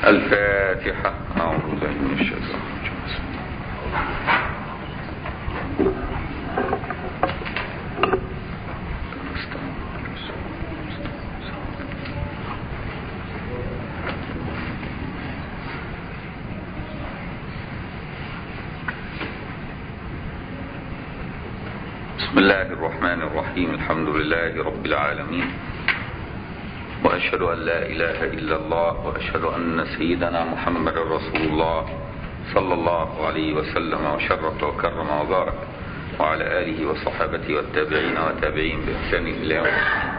الفاتحة أعوذ بالله من الشيطان الرجيم بسم الله الرحمن الرحيم الحمد لله رب العالمين وأشهد أن لا إله إلا الله وأشهد أن سيدنا محمد رسول الله صلى الله عليه وسلم وشرف وكرم وبارك وعلى آله وصحابته والتابعين وتابعين بإحسان إلى يوم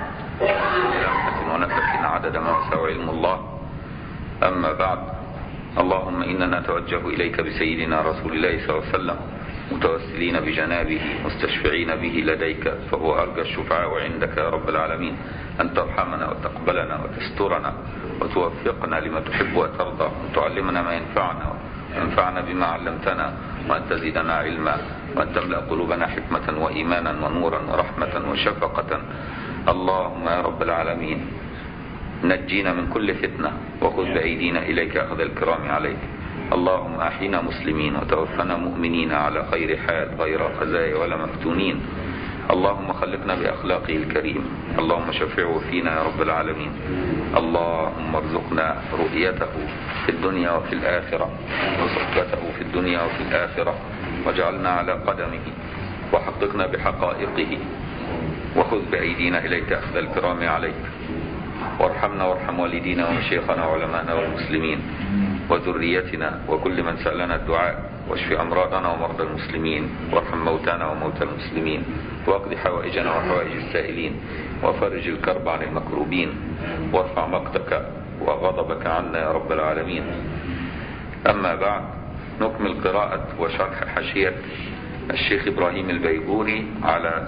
الدين ونفس عدد ما وسع علم الله أما بعد اللهم إننا نتوجه إليك بسيدنا رسول الله صلى الله عليه وسلم متوسلين بجنابه مستشفعين به لديك فهو أرجى الشفعاء عندك يا رب العالمين أن ترحمنا وتقبلنا وتسترنا وتوفقنا لما تحب وترضى وتعلمنا ما ينفعنا وينفعنا بما علمتنا وأن تزيدنا علما وأن تملأ قلوبنا حكمة وإيمانا ونورا ورحمة وشفقة اللهم يا رب العالمين نجينا من كل فتنة وخذ بأيدينا إليك أخذ الكرام عليك اللهم أحينا مسلمين وتوفنا مؤمنين على خير حال غير خزايا ولا مفتونين اللهم خلقنا بأخلاقه الكريم اللهم شفعه فينا يا رب العالمين اللهم ارزقنا رؤيته في الدنيا وفي الآخرة وصحبته في الدنيا وفي الآخرة واجعلنا على قدمه وحققنا بحقائقه وخذ بأيدينا إليك أخذ الكرام عليك وارحمنا وارحم والدينا ومشيخنا وعلماءنا والمسلمين وذريتنا وكل من سألنا الدعاء واشف أمراضنا ومرضى المسلمين وارحم موتانا وموتى المسلمين واقض حوائجنا وحوائج السائلين وفرج الكرب عن المكروبين وارفع مقتك وغضبك عنا يا رب العالمين أما بعد نكمل قراءة وشرح حاشية الشيخ إبراهيم البيجوري على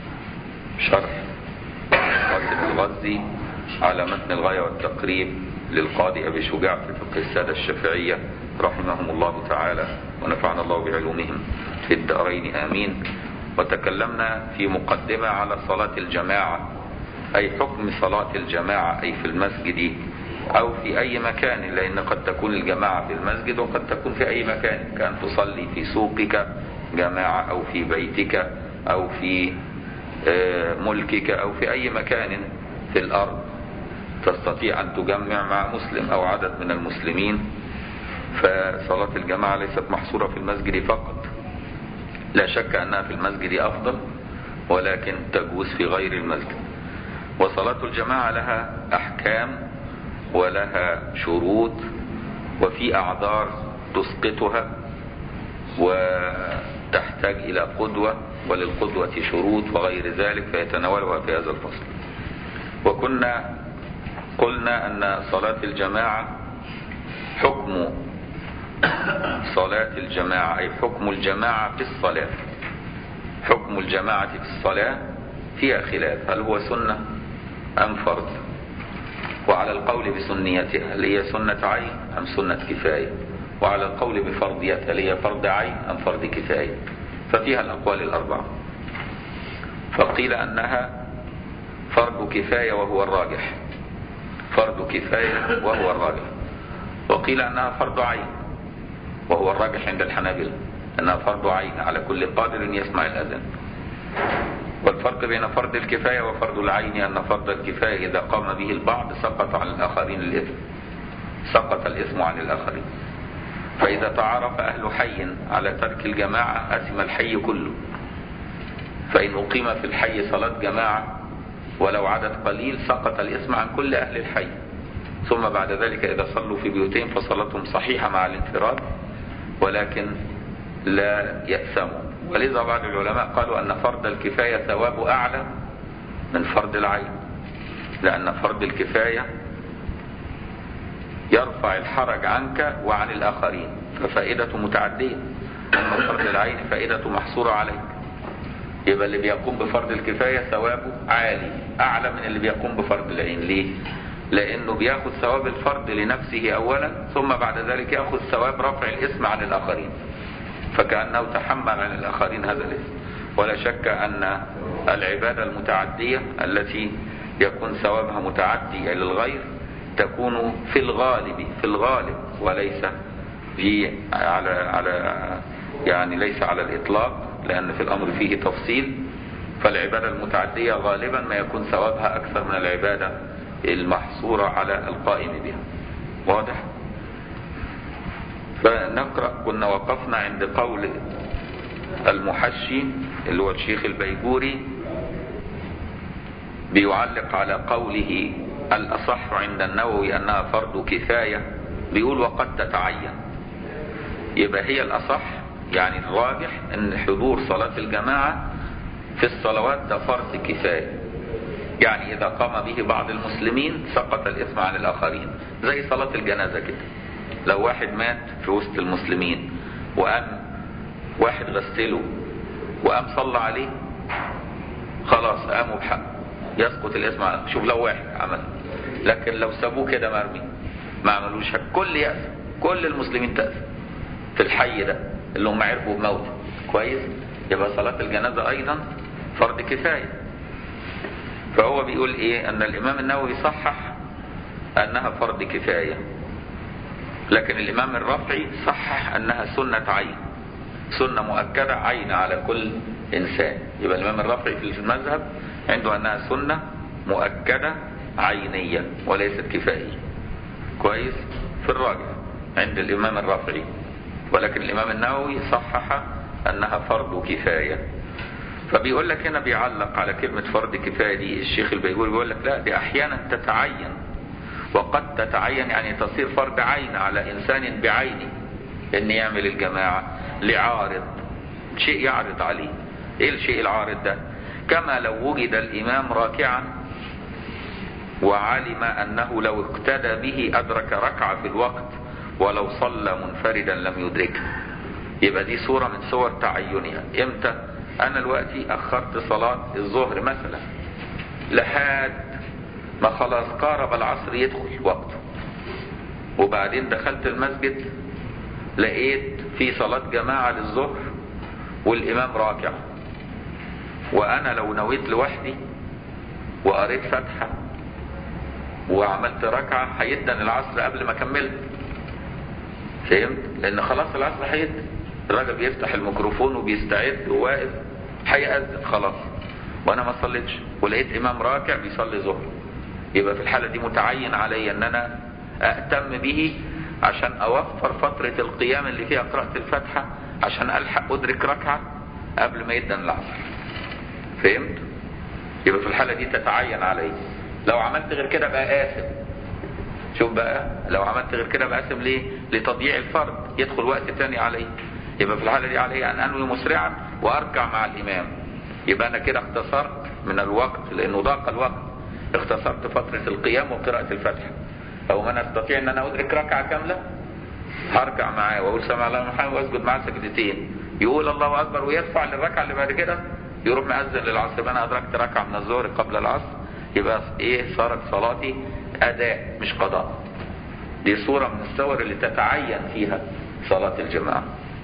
شرح قاسم الغزي على متن الغاية والتقريب للقاضي أبي شجاع في فقه السادة الشافعية رحمهم الله تعالى ونفعنا الله بعلومهم في الدارين آمين وتكلمنا في مقدمة على صلاة الجماعة أي حكم صلاة الجماعة أي في المسجد أو في أي مكان لأن قد تكون الجماعة في المسجد وقد تكون في أي مكان كان تصلي في سوقك جماعة أو في بيتك أو في ملكك أو في أي مكان في الأرض تستطيع أن تجمع مع مسلم أو عدد من المسلمين فصلاة الجماعة ليست محصورة في المسجد فقط لا شك أنها في المسجد أفضل ولكن تجوز في غير المسجد وصلاة الجماعة لها أحكام ولها شروط وفي أعذار تسقطها وتحتاج إلى قدوة وللقدوة شروط وغير ذلك فيتناولها في هذا الفصل وكنا قلنا أن صلاة الجماعة حكم صلاة الجماعة أي حكم الجماعة في الصلاة حكم الجماعة في الصلاة فيها خلاف هل هو سنة أم فرض وعلى القول بسنيتها اللي هي سنة عين أم سنة كفاية وعلى القول بفرضيتها اللي هي فرض عين أم فرض كفاية ففيها الأقوال الأربعة فقيل أنها فرض كفاية وهو الراجح فرض كفاية وهو الراجح وقيل أنها فرض عين وهو الراجح عند الحنابلة أنها فرض عين على كل قادر يسمع الأذان والفرق بين فرض الكفاية وفرض العين أن فرض الكفاية إذا قام به البعض سقط عن الآخرين الإثم سقط الإثم عن الآخرين فإذا تعارف أهل حي على ترك الجماعة أثم الحي كله فإن أقيم في الحي صلاة جماعة ولو عدد قليل سقط الإثم عن كل أهل الحي ثم بعد ذلك إذا صلوا في بيوتهم فصلاتهم صحيحة مع الانفراد ولكن لا يأسموا ولذا بعض العلماء قالوا أن فرض الكفاية ثوابه أعلى من فرض العين لأن فرض الكفاية يرفع الحرج عنك وعن الآخرين ففائدته متعدية أما فرض العين فائدته محصورة عليك يبقى اللي بيقوم بفرض الكفاية ثوابه عالي أعلى من اللي بيقوم بفرض العين ليه؟ لأنه بياخد ثواب الفرض لنفسه أولا ثم بعد ذلك ياخذ ثواب رفع الاسم عن الآخرين فكأنه تحمل عن الآخرين هذا الاسم ولا شك أن العبادة المتعدية التي يكون ثوابها متعدي إلى الغير تكون في الغالب في الغالب وليس في على على يعني ليس على الإطلاق لأن في الأمر فيه تفصيل فالعبادة المتعدية غالبا ما يكون ثوابها أكثر من العبادة المحصورة على القائم بها واضح فنقرأ كنا وقفنا عند قول المحشي اللي هو الشيخ البيجوري بيعلق على قوله الأصح عند النووي أنها فرض كفاية بيقول وقد تتعين يبقى هي الأصح يعني الراجح أن حضور صلاة الجماعة في الصلوات ده فرض كفاية يعني إذا قام به بعض المسلمين سقط الإثم عن الآخرين زي صلاة الجنازة كده لو واحد مات في وسط المسلمين وقام واحد غسله وقام صلى عليه خلاص قاموا بحق يسقط الاسم على شوف لو واحد عمل لكن لو سابوه كده مرمي ما عملوش حاجة كل يأس كل المسلمين تأسف في الحي ده اللي هم عرفوا بموت كويس يبقى صلاة الجنازة أيضا فرض كفاية فهو بيقول إيه أن الإمام النووي صحح أنها فرض كفاية لكن الإمام الرافعي صحح أنها سنة عين سنة مؤكدة عين على كل إنسان يبقى الإمام الرافعي في المذهب عنده أنها سنة مؤكدة عينية وليست كفائية كويس في الراجح عند الإمام الرافعي ولكن الإمام النووي صحح أنها فرض كفاية فبيقول لك هنا بيعلق على كلمة فرض كفاية دي الشيخ البيقول بيقول لك لا دي أحيانا تتعين وقد تتعين يعني تصير فرض عين على إنسان بعينه إن يعمل الجماعة لعارض شيء يعرض عليه إيه الشيء العارض ده كما لو وجد الإمام راكعا وعلم أنه لو اقتدى به أدرك ركعة في الوقت ولو صلى منفردا لم يدركه يبقى دي صورة من صور تعينها امتى انا دلوقتي اخرت صلاة الظهر مثلا لحد ما خلاص قارب العصر يدخل وقته وبعدين دخلت المسجد لقيت في صلاة جماعة للظهر والامام راكع وانا لو نويت لوحدي وقريت فتحة وعملت ركعة هيدن العصر قبل ما كملت فهمت لان خلاص العصر هيدن الراجل بيفتح الميكروفون وبيستعد وواقف هيأذن خلاص وانا ما صليتش ولقيت امام راكع بيصلي ظهر يبقى في الحالة دي متعين علي ان انا اهتم به عشان اوفر فترة القيام اللي فيها قراءة الفاتحة عشان الحق ادرك ركعة قبل ما يدن العصر فهمت يبقى في الحالة دي تتعين علي لو عملت غير كده بقى آثم شوف بقى لو عملت غير كده بقى آثم ليه لتضييع الفرض يدخل وقت تاني علي يبقى في الحالة دي علي أن أنوي مسرعا وأركع مع الإمام يبقى أنا كده اختصرت من الوقت لأنه ضاق الوقت اختصرت فترة القيام وقراءة الفاتحة أو من أستطيع أن أنا أدرك ركعة كاملة هركع معاه وأقول سمع الله محمد وأسجد معاه سجدتين يقول الله أكبر ويدفع للركعة اللي بعد كده يروح مأذن للعصر يبقى أنا أدركت ركعة من الظهر قبل العصر يبقى إيه صارت صلاتي أداء مش قضاء دي صورة من الصور اللي تتعين فيها صلاة الجماعة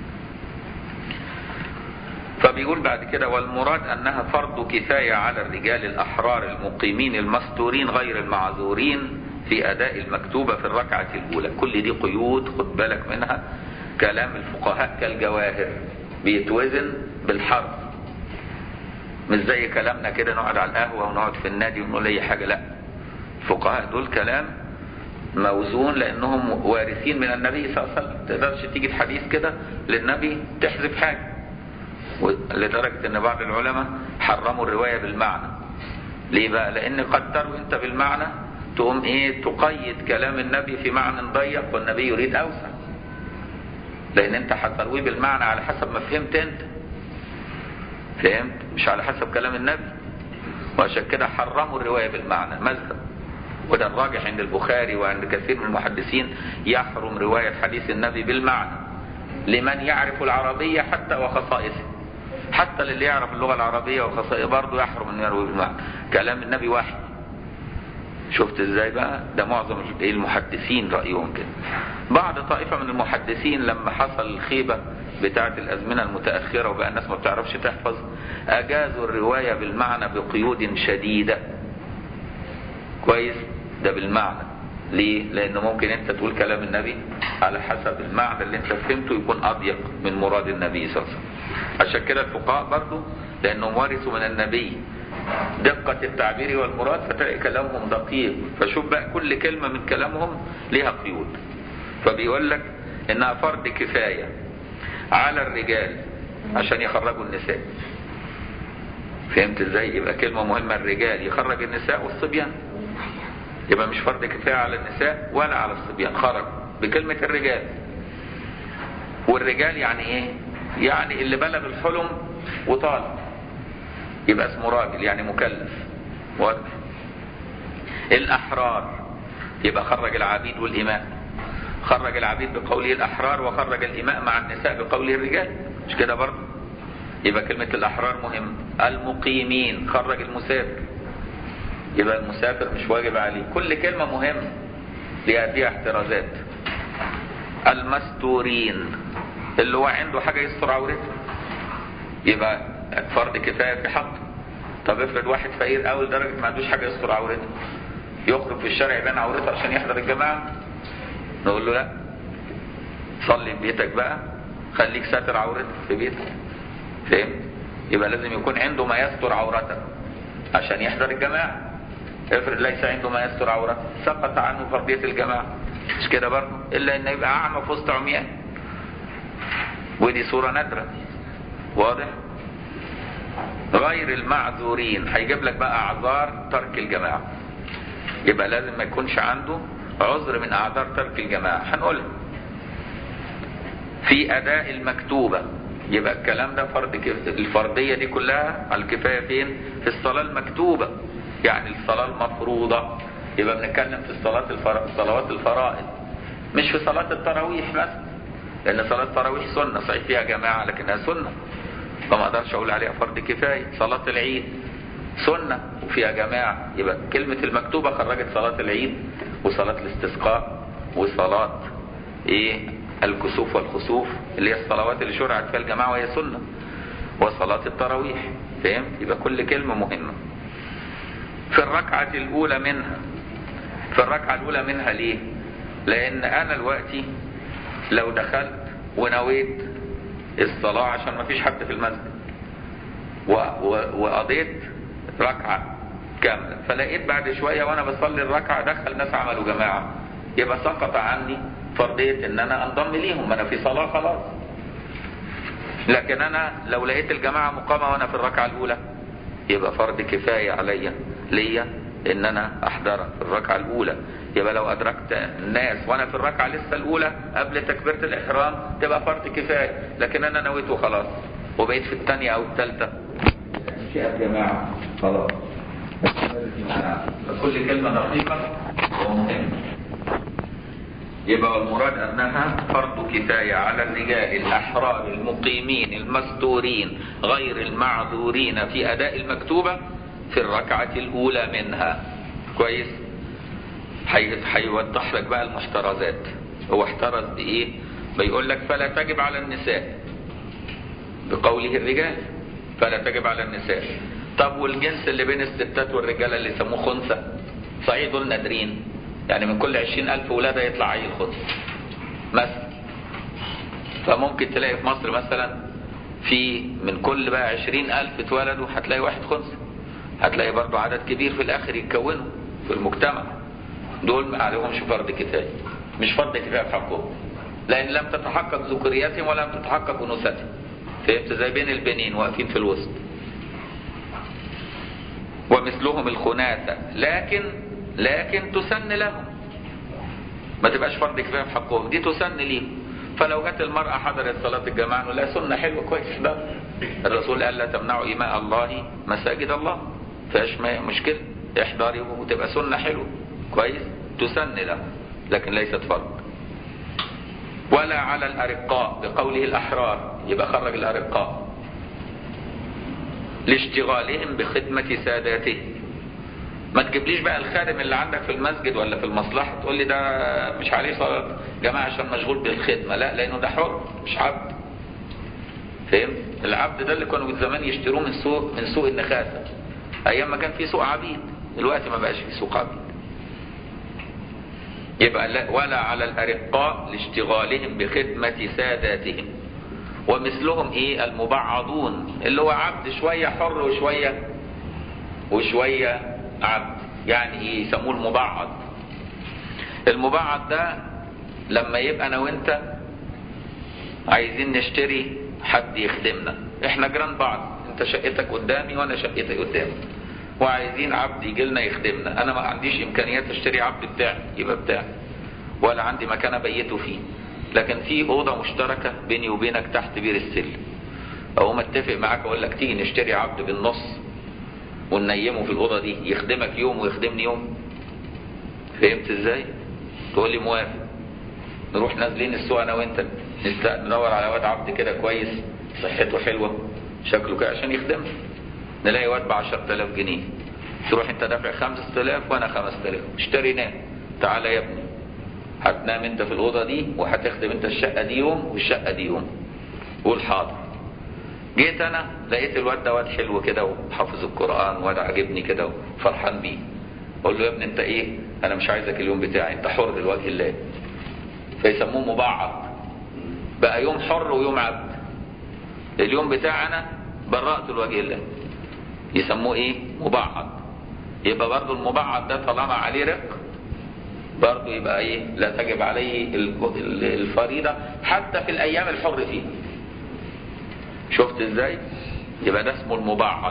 فبيقول بعد كده والمراد أنها فرض كفاية على الرجال الأحرار المقيمين المستورين غير المعذورين في أداء المكتوبة في الركعة الأولى كل دي قيود خد بالك منها كلام الفقهاء كالجواهر بيتوزن بالحرف مش زي كلامنا كده نقعد على القهوة ونقعد في النادي ونقول أي حاجة لا الفقهاء دول كلام موزون لأنهم وارثين من النبي صلى الله عليه وسلم تقدرش تيجي الحديث كده للنبي تحذف حاجة لدرجة ان بعض العلماء حرموا الرواية بالمعنى ليه بقى لان قد تروي انت بالمعنى تقوم ايه تقيد كلام النبي في معنى ضيق والنبي يريد اوسع لان انت هترويه بالمعنى على حسب ما فهمت انت فهمت مش على حسب كلام النبي وعشان كده حرموا الرواية بالمعنى مذهب وده الراجح عند البخاري وعند كثير من المحدثين يحرم رواية حديث النبي بالمعنى لمن يعرف العربية حتى وخصائصه حتى للي يعرف اللغة العربية وخصائص برضه يحرم ان يروي بالمعنى كلام النبي واحد شفت ازاي بقى ده معظم المحدثين رأيهم كده بعض طائفة من المحدثين لما حصل الخيبة بتاعة الأزمنة المتأخرة وبقى الناس ما بتعرفش تحفظ أجازوا الرواية بالمعنى بقيود شديدة كويس ده بالمعنى ليه؟ لأنه ممكن أنت تقول كلام النبي على حسب المعنى اللي أنت فهمته يكون أضيق من مراد النبي صلى الله عليه وسلم. عشان كده الفقهاء برضه لأنهم ورثوا من النبي دقة التعبير والمراد فتلاقي كلامهم دقيق فشوف بقى كل كلمة من كلامهم ليها قيود فبيقول لك إنها فرض كفاية على الرجال عشان يخرجوا النساء فهمت ازاي يبقى كلمة مهمة الرجال يخرج النساء والصبيان يبقى مش فرض كفاية على النساء ولا على الصبيان خرج بكلمة الرجال والرجال يعني ايه يعني اللي بلغ الحلم وطال يبقى اسمه راجل يعني مكلف واضح الاحرار يبقى خرج العبيد والاماء خرج العبيد بقوله الاحرار وخرج الاماء مع النساء بقوله الرجال مش كده برضه يبقى كلمة الأحرار مهم المقيمين خرج المسافر يبقى المسافر مش واجب عليه كل كلمة مهمة ليها فيها احترازات المستورين اللي هو عنده حاجة يستر عورته يبقى فرض كفاية في حقه طب افرض واحد فقير قوي لدرجة ما عندوش حاجة يستر عورته يخرج في الشارع يبان عورته عشان يحضر الجماعة نقول له لا صلي في بيتك بقى خليك ساتر عورتك في بيتك فهمت يبقى لازم يكون عنده ما يستر عورته عشان يحضر الجماعة افرض ليس عنده ما يستر عورته سقط عنه فرضية الجماعة مش كده برضه الا ان يبقى اعمى في وسط عميان ودي صورة نادرة واضح غير المعذورين هيجيب لك بقى اعذار ترك الجماعة يبقى لازم ما يكونش عنده عذر من اعذار ترك الجماعة هنقولها في اداء المكتوبة يبقى الكلام ده فرض كف... الفرضية دي كلها على الكفاية فين في الصلاة المكتوبة يعني الصلاة المفروضة يبقى بنتكلم في الصلاة الفر... الصلوات الفرائض مش في صلاة التراويح مثلا لأن صلاة التراويح سنة صحيح فيها جماعة لكنها سنة فما اقدرش اقول عليها فرض كفاية صلاة العيد سنة وفيها جماعة يبقى كلمة المكتوبة خرجت صلاة العيد وصلاة الاستسقاء وصلاة ايه الكسوف والخسوف اللي هي الصلوات اللي شرعت فيها الجماعة وهي سنة وصلاة التراويح فهمت يبقى كل كلمة مهمة في الركعة الأولى منها في الركعة الأولى منها ليه لأن أنا دلوقتي لو دخلت ونويت الصلاة عشان ما فيش حد في المسجد و... و... وقضيت ركعة كاملة فلقيت بعد شوية وأنا بصلي الركعة دخل ناس عملوا جماعة يبقى سقط عني فرضية ان انا انضم ليهم انا في صلاة خلاص لكن انا لو لقيت الجماعة مقامة وانا في الركعة الاولى يبقى فرض كفاية عليا ليا ان انا احضر في الركعة الاولى يبقى لو ادركت الناس وانا في الركعة لسه الاولى قبل تكبيرة الاحرام تبقى فرض كفاية لكن انا نويت وخلاص وبقيت في الثانية او الثالثة شيء جماعة خلاص كل كلمة دقيقة ومهمة يبقى المراد أنها فرض كفاية على الرجال الأحرار المقيمين المستورين غير المعذورين في أداء المكتوبة في الركعة الأولى منها كويس هيوضح لك بقى المحترزات هو احترز بإيه بيقول لك فلا تجب على النساء بقوله الرجال فلا تجب على النساء طب والجنس اللي بين الستات والرجالة اللي يسموه خنثى صحيح دول نادرين يعني من كل عشرين ألف ولادة يطلع عيل خنثى مثلا فممكن تلاقي في مصر مثلا في من كل بقى عشرين ألف اتولدوا هتلاقي واحد خنثى هتلاقي برضو عدد كبير في الآخر يتكونوا في المجتمع دول ما عليهمش فرض كفاية مش فرض كفاية في حقهم لأن لم تتحقق ذكورياتهم ولم تتحقق أنوثتهم فهمت زي بين البنين واقفين في الوسط ومثلهم الخناثة لكن لكن تسن لهم ما تبقاش فرض كفايه في حقهم دي تسن ليهم فلو جت المرأة حضرت صلاة الجماعة نقول لها سنة حلوة كويس ده الرسول قال لا تمنعوا إماء الله مساجد الله فيهاش مشكلة احضري وتبقى سنة حلوة كويس تسن له لكن ليست فرض ولا على الأرقاء بقوله الأحرار يبقى خرج الأرقاء لاشتغالهم بخدمة ساداته ما تجيبليش بقى الخادم اللي عندك في المسجد ولا في المصلحة تقول لي ده مش عليه صلاة جماعة عشان مشغول بالخدمة لا لأنه ده حر مش عبد فهمت العبد ده اللي كانوا زمان يشتروه من سوق من سوق النخاسة أيام ما كان في سوق عبيد دلوقتي ما بقاش في سوق عبيد يبقى لا ولا على الأرقاء لاشتغالهم بخدمة ساداتهم ومثلهم ايه المبعضون اللي هو عبد شوية حر وشوية وشوية عبد يعني ايه يسموه المبعض المبعض ده لما يبقى انا وانت عايزين نشتري حد يخدمنا احنا جيران بعض انت شقتك قدامي وانا شقتي قدامي وعايزين عبد يجي لنا يخدمنا انا ما عنديش امكانيات اشتري عبد بتاعي يبقى بتاعي ولا عندي مكان ابيته فيه لكن في اوضه مشتركه بيني وبينك تحت بير السلم اقوم اتفق معاك اقول لك تيجي نشتري عبد بالنص وننيمه في الاوضه دي يخدمك يوم ويخدمني يوم فهمت ازاي تقول لي موافق نروح نازلين السوق انا وانت نست- ندور على واد عبد كده كويس صحته حلوه شكله كده عشان يخدمنا نلاقي واد ب 10000 جنيه تروح انت دافع 5000 وانا 5000 اشتريناه تعالى يا ابني هتنام انت في الاوضه دي وهتخدم انت الشقه دي يوم والشقه دي يوم قول حاضر جيت انا لقيت الواد ده واد حلو كده وحافظ القران واد عاجبني كده وفرحان بيه اقول له يا ابني انت ايه انا مش عايزك اليوم بتاعي انت حر لوجه الله فيسموه مبعض بقى يوم حر ويوم عبد اليوم بتاعنا برأت لوجه الله يسموه ايه مبعض يبقى برضو المبعض ده طالما عليه رق برضو يبقى ايه لا تجب عليه ال- ال- الفريضة حتى في الايام الحر فيه شفت ازاي يبقى ده اسمه المبعض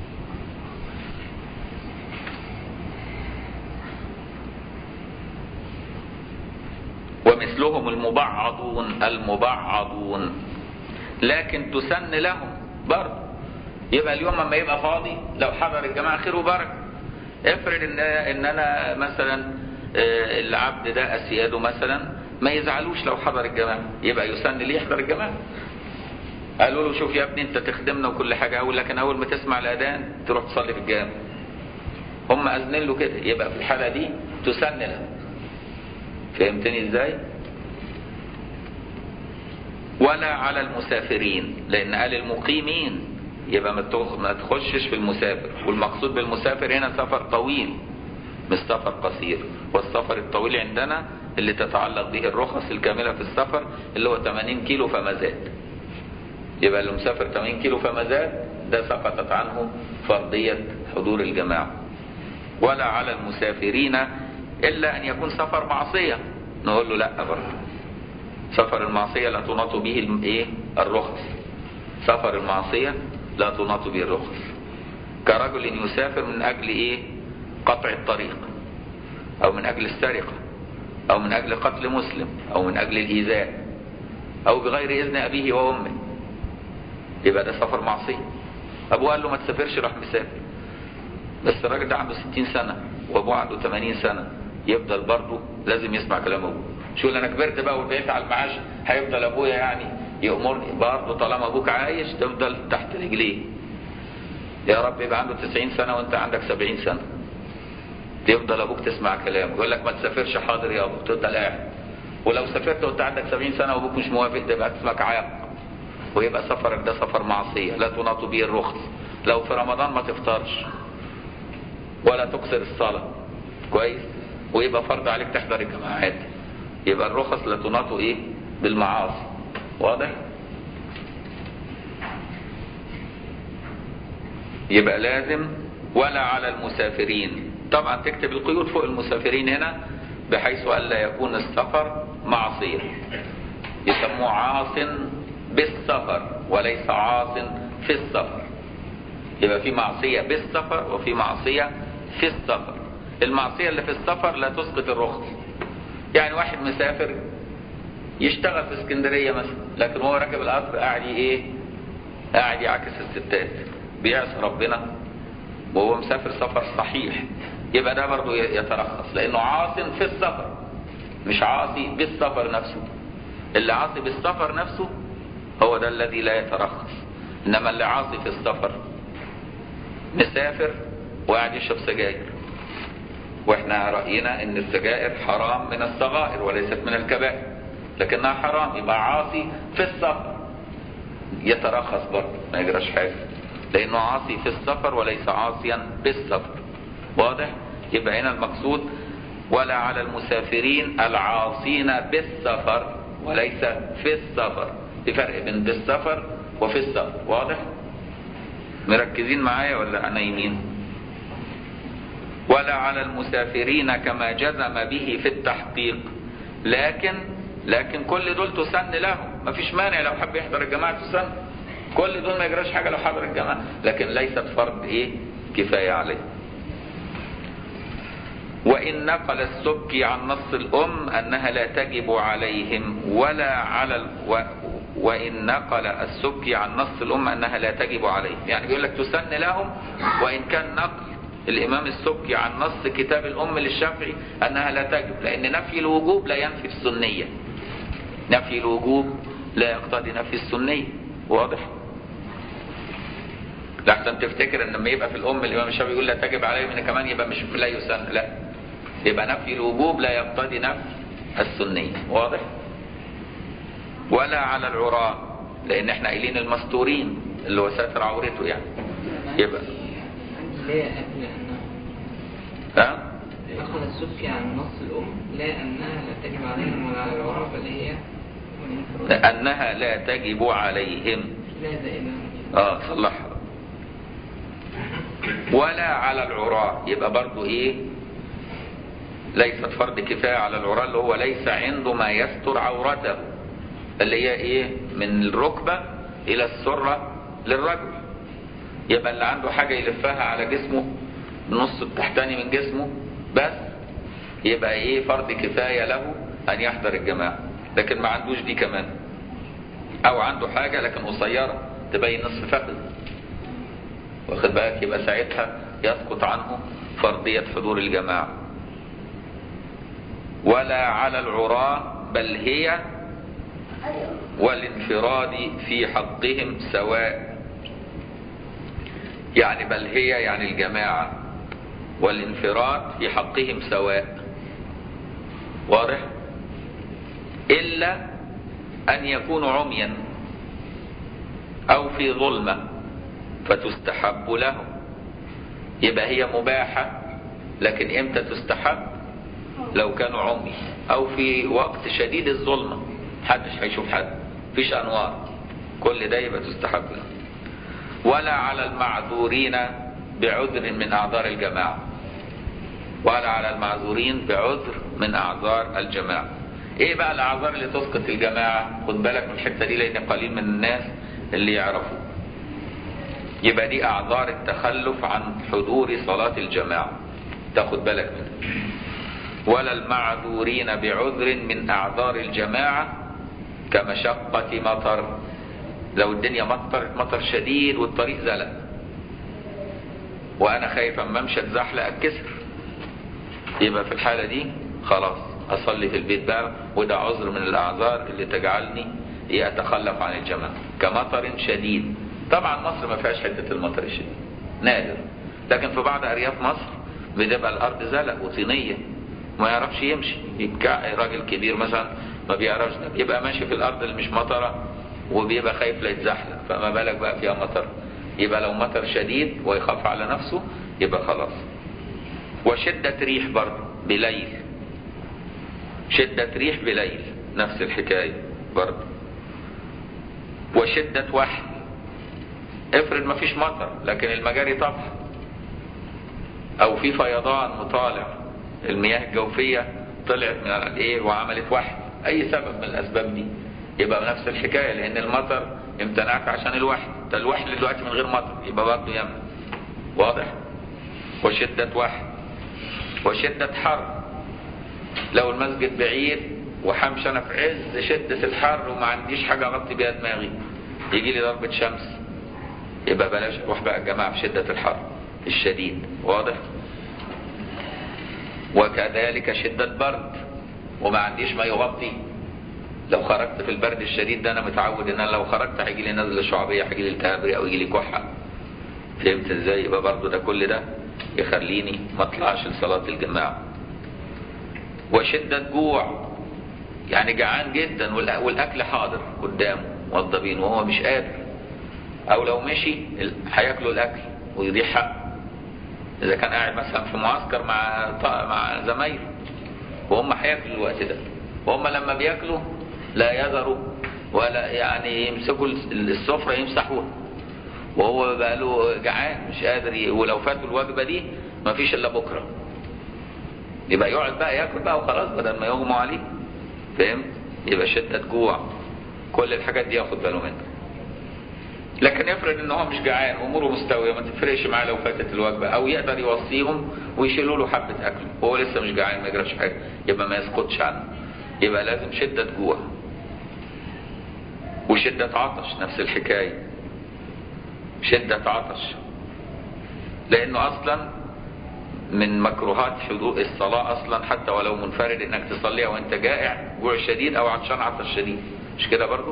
ومثلهم المبعضون المبعضون لكن تسن لهم برضه يبقى اليوم لما يبقى فاضي لو حضر الجماعة خير وبركة افرض ان ان انا مثلا آه، العبد ده اسياده مثلا ما يزعلوش لو حضر الجماعة يبقى يسن ليه يحضر الجماعة قالوا له شوف يا ابني انت تخدمنا وكل حاجة اقول لكن اول ما تسمع الاذان تروح تصلي في الجامع هم اذنين له كده يبقى في الحالة دي تسن له فهمتني ازاي ولا على المسافرين لان قال المقيمين يبقى ما تخ- ما تخشش في المسافر والمقصود بالمسافر هنا سفر طويل مش سفر قصير والسفر الطويل عندنا اللي تتعلق به الرخص الكاملة في السفر اللي هو 80 كيلو فما زاد يبقى اللي مسافر 80 كيلو فما زاد ده سقطت عنه فرضية حضور الجماعة ولا على المسافرين إلا أن يكون سفر معصية نقول له لا برضه سفر المعصية لا تناط به الم- إيه الرخص سفر المعصية لا تناط به الرخص كرجل يسافر من أجل إيه قطع الطريق أو من أجل السرقة أو من أجل قتل مسلم أو من أجل الإيذاء أو بغير إذن أبيه وأمه يبقى ده سفر معصية أبوه قال له ما تسافرش راح مسافر بس الراجل ده عنده 60 سنة وأبوه عنده 80 سنة يفضل برضه لازم يسمع كلام أبوه شو اللي أنا كبرت بقى وبقيت على المعاش هيفضل أبويا يعني يأمرني برضه طالما أبوك عايش تفضل تحت رجليه يا رب يبقى عنده 90 سنة وأنت عندك 70 سنة تفضل أبوك تسمع كلامه يقول لك ما تسافرش حاضر يا أبو تفضل قاعد ولو سافرت وأنت عندك 70 سنة وأبوك مش موافق تبقى اسمك عاق ويبقى سفرك ده سفر معصية لا تناط به الرخص لو في رمضان ما تفطرش ولا تكسر الصلاة كويس ويبقى فرض عليك تحضر الجماعات يبقى الرخص لا تناط ايه بالمعاصي واضح يبقى لازم ولا على المسافرين طبعا تكتب القيود فوق المسافرين هنا بحيث ألا يكون السفر معصية يسموه عاص بالسفر وليس عاص في السفر يبقى في معصية بالسفر وفي معصية في السفر المعصية اللي في السفر لا تسقط الرخص يعني واحد مسافر يشتغل في اسكندرية مثلا لكن هو راكب القطر قاعد ايه قاعد يعكس الستات بيعصي ربنا وهو مسافر سفر صحيح يبقى ده برضه يترخص لانه عاص في السفر مش عاصي بالسفر نفسه اللي عاصي بالسفر نفسه هو ده الذي لا يترخص انما اللي عاصي في السفر مسافر وقاعد يشرب سجاير واحنا رأينا ان السجائر حرام من الصغائر وليست من الكبائر لكنها حرام يبقى عاصي في السفر يترخص برضه ما يجراش حاجه لانه عاصي في السفر وليس عاصيا بالسفر واضح يبقى هنا المقصود ولا على المسافرين العاصين بالسفر وليس في السفر في فرق بين بالسفر وفي السفر واضح مركزين معايا ولا نايمين ولا على المسافرين كما جزم به في التحقيق لكن لكن كل دول تسن لهم مفيش مانع لو حب يحضر الجماعة تسن كل دول ما يجراش حاجة لو حضر الجماعة لكن ليست فرض ايه كفاية عليه وإن نقل السبكي عن نص الأم أنها لا تجب عليهم ولا على ال... و... وإن نقل السبكي عن نص الأم أنها لا تجب عليهم يعني بيقول لك تسن لهم وإن كان نقل الإمام السبكي عن نص كتاب الأم للشافعي أنها لا تجب لأن نفي الوجوب لا ينفي السنية نفي الوجوب لا يقتضي نفي السنية واضح لحسن تفتكر ان لما يبقى في الام الامام الشافعي يقول لا تجب عليهم ان كمان يبقى مش لا يسن لا يبقى نفي الوجوب لا يقتضي نفي السنية واضح ولا على العراة لان احنا قايلين المستورين اللي هو ساتر عورته يعني يبقى لا قبل أنها ها أخذ السبكي عن نص الأم لا أنها لا تجب عليهم ولا على العرب بل هي والانفراد لانها لا تجب عليهم لا زائدة اه صلحها ولا على العراة يبقى برضو ايه ليست فرض كفاية على العراة اللي هو ليس عنده ما يستر عورته اللي هي ايه من الركبة الى السرة للرجل يبقى اللي عنده حاجة يلفها على جسمه النص التحتاني من جسمه بس يبقى ايه فرض كفاية له ان يحضر الجماعة لكن ما عندوش دي كمان او عنده حاجة لكن قصيرة تبين نصف فخذ واخد بالك يبقى ساعتها يسقط عنه فرضية حضور الجماعة ولا على العراة بل هي والانفراد في حقهم سواء يعني بل هي يعني الجماعة والانفراد في حقهم سواء واضح إلا أن يكونوا عميا أو في ظلمة فتستحب لهم يبقى هي مباحة لكن امتى تستحب لو كانوا عمي او في وقت شديد الظلمة محدش هيشوف حد مفيش انوار كل ده يبقى تستحب لهم ولا على المعذورين بعذر من اعذار الجماعة ولا على المعذورين بعذر من اعذار الجماعة ايه بقى الاعذار اللي تسقط الجماعة خد بالك من الحتة دي لان قليل من الناس اللي يعرفوا يبقى دي اعذار التخلف عن حضور صلاة الجماعة تاخد بالك منها ولا المعذورين بعذر من اعذار الجماعة كمشقة مطر لو الدنيا مطر مطر شديد والطريق زلق وانا خايف اما امشي اتزحلق اتكسر يبقى في الحالة دي خلاص اصلي في البيت بقى وده عذر من الاعذار اللي تجعلني اتخلف عن الجماعة كمطر شديد طبعا مصر ما فيهاش حته المطر الشديد نادر لكن في بعض ارياف مصر بتبقى الارض زلق وطينيه ما يعرفش يمشي يبكى راجل كبير مثلا ما بيعرفش يبقى ماشي في الارض اللي مش مطره وبيبقى خايف لا يتزحلق فما بالك بقى فيها مطر يبقى لو مطر شديد ويخاف على نفسه يبقى خلاص وشدة ريح برضه بليل شدة ريح بليل نفس الحكاية برضه وشدة وحل افرض ما فيش مطر لكن المجاري طفح او في فيضان وطالع المياه الجوفية طلعت من الايه وعملت وحل اي سبب من الاسباب دي يبقى نفس الحكاية لان المطر امتنعت عشان الوحل ده الوحل دلوقتي من غير مطر يبقى برضه يمنع واضح وشدة وحل وشدة حر لو المسجد بعيد وحمش انا في عز شدة الحر وما عنديش حاجة اغطي بيها دماغي يجي لي ضربة شمس يبقى بلاش اروح بقى الجماعة في شدة الحر الشديد واضح وكذلك شدة برد وما عنديش ما يغطي لو خرجت في البرد الشديد ده انا متعود ان انا لو خرجت هيجي لي نزله شعبيه هيجي لي التهاب او يجي لي كحه فهمت ازاي يبقى برضه ده كل ده يخليني ما اطلعش لصلاه الجماعه وشده جوع يعني جعان جدا والاكل حاضر قدامه موظفين وهو مش قادر او لو مشي هياكلوا الاكل ويضيع حق اذا كان قاعد مثلا في معسكر مع مع زمايله وهم هياكلوا الوقت ده وهم لما بياكلوا لا يذروا ولا يعني يمسكوا السفرة يمسحوها وهو بقى له جعان مش قادر ي... ولو فاتوا الوجبة دي مفيش إلا بكرة يبقى يقعد بقى ياكل بقى وخلاص بدل ما يغموا عليه فهمت يبقى شدة جوع كل الحاجات دي ياخد باله منها لكن افرض ان هو مش جعان اموره مستويه ما تفرقش معاه لو فاتت الوجبه او يقدر يوصيهم ويشيلوا له حبه اكل وهو لسه مش جعان ما يجراش حاجه يبقى ما يسقطش عنه يبقى لازم شده جوع وشده عطش نفس الحكايه شده عطش لانه اصلا من مكروهات حضور الصلاه اصلا حتى ولو منفرد انك تصليها وانت جائع جوع شديد او عطشان عطش شديد مش كده برضه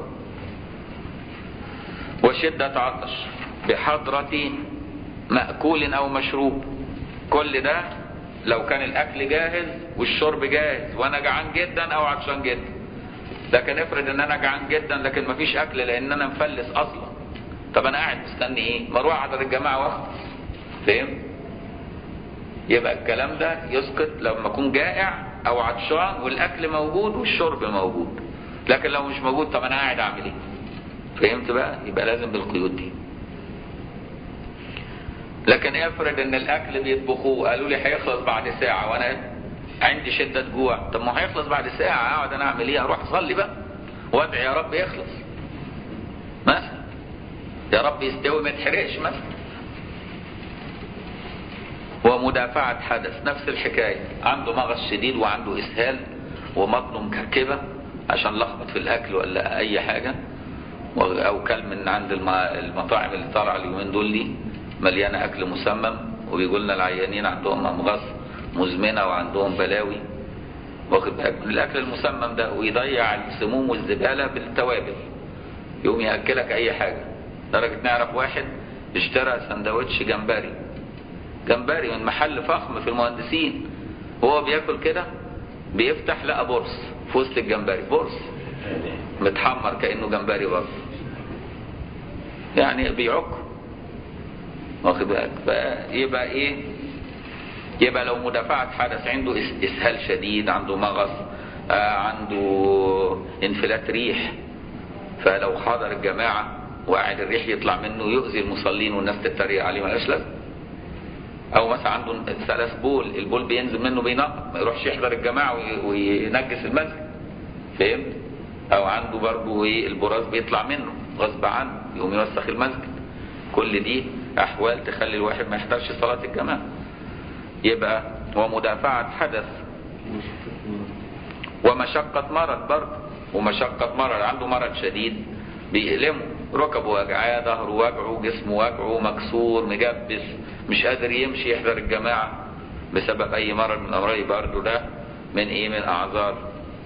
وشدة عطش بحضرة مأكول أو مشروب كل ده لو كان الأكل جاهز والشرب جاهز وأنا جعان جدا أو عطشان جدا لكن افرض ان انا جعان جدا لكن مفيش اكل لان انا مفلس اصلا طب انا قاعد مستني ايه ما اروح احضر الجماعه واخد فاهم يبقى الكلام ده يسقط لما اكون جائع او عطشان والاكل موجود والشرب موجود لكن لو مش موجود طب انا قاعد اعمل ايه فهمت بقى يبقى لازم بالقيود دي لكن افرض ان الاكل بيطبخوه قالوا لي هيخلص بعد ساعه وانا عندي شده جوع طب ما هيخلص بعد ساعه اقعد انا اعمل ايه اروح اصلي بقى وادعي يا رب يخلص مثلا يا رب يستوي ما يتحرقش مثلا ومدافعة حدث نفس الحكاية عنده مغص شديد وعنده إسهال وبطنه مكركبة عشان لخبط في الأكل ولا أي حاجة او كل من عند المطاعم اللي طالعه اليومين دول دي مليانه اكل مسمم وبيقول لنا العيانين عندهم امغاص مزمنه وعندهم بلاوي واخد بالك من الاكل المسمم ده ويضيع السموم والزباله بالتوابل يقوم ياكلك اي حاجه لدرجه نعرف واحد اشترى سندوتش جمبري جمبري من محل فخم في المهندسين وهو بياكل كده بيفتح لقى برص في وسط الجمبري برص متحمر كانه جمبري برضه يعني بيعك واخد بالك فيبقى ايه يبقى لو مدافعة حدث عنده اسهال شديد عنده مغص آه عنده انفلات ريح فلو حضر الجماعة وقاعد الريح يطلع منه يؤذي المصلين والناس تتريق عليه ملهاش لازمة او مثلا عنده سلس بول البول بينزل منه بينقط ما يروحش يحضر الجماعة وينجس المسجد فهمت او عنده برضه ايه البراز بيطلع منه غصب عنه يقوم يوسخ المسجد كل دي احوال تخلي الواحد ما يحضرش صلاة الجماعة يبقى ومدافعة حدث ومشقة مرض برضه ومشقة مرض عنده مرض شديد بيألمه ركبه وجعاه ظهره وجعه جسمه وجعه مكسور مجبس مش قادر يمشي يحضر الجماعة بسبب اي مرض من الامراض برضه ده من ايه من اعذار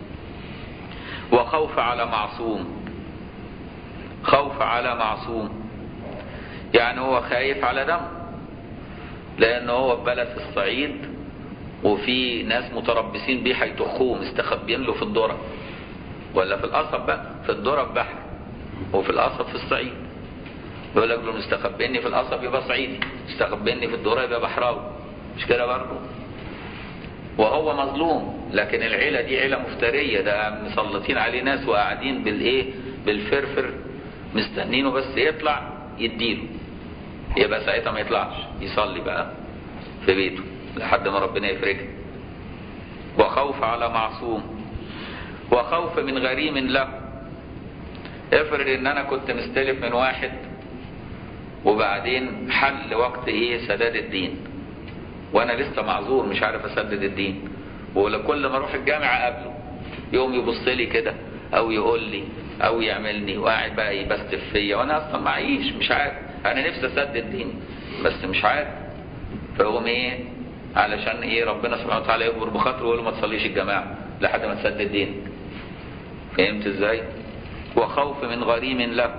وخوف على معصوم خوف على معصوم يعني هو خايف على دم لان هو في بلد في الصعيد وفي ناس متربصين بيه هيطخوه مستخبيين له في الذره ولا في القصب بقى في الذره في بحر وفي القصب في الصعيد يقول لك له مستخبيني في القصب يبقى صعيدي مستخبيني في الذره يبقى بحراوي مش كده برضه وهو مظلوم لكن العيلة دي عيلة مفترية ده مسلطين عليه ناس وقاعدين بالايه بالفرفر مستنينه بس يطلع يديله يبقى ساعتها ما يطلعش يصلي بقى في بيته لحد ما ربنا يفرجه وخوف على معصوم وخوف من غريم له افرض ان انا كنت مستلف من واحد وبعدين حل وقت ايه سداد الدين وانا لسه معذور مش عارف اسدد الدين وكل ما اروح الجامع اقابله يوم يبص لي كده او يقول لي او يعملني وقاعد بقى يبستف فيا وانا اصلا معيش مش عارف انا نفسي اسدد ديني بس مش عارف فيقوم ايه علشان ايه ربنا سبحانه وتعالى يكبر بخاطره ويقول له ما تصليش الجماعه لحد ما تسدد دينك فهمت ازاي وخوف من غريم له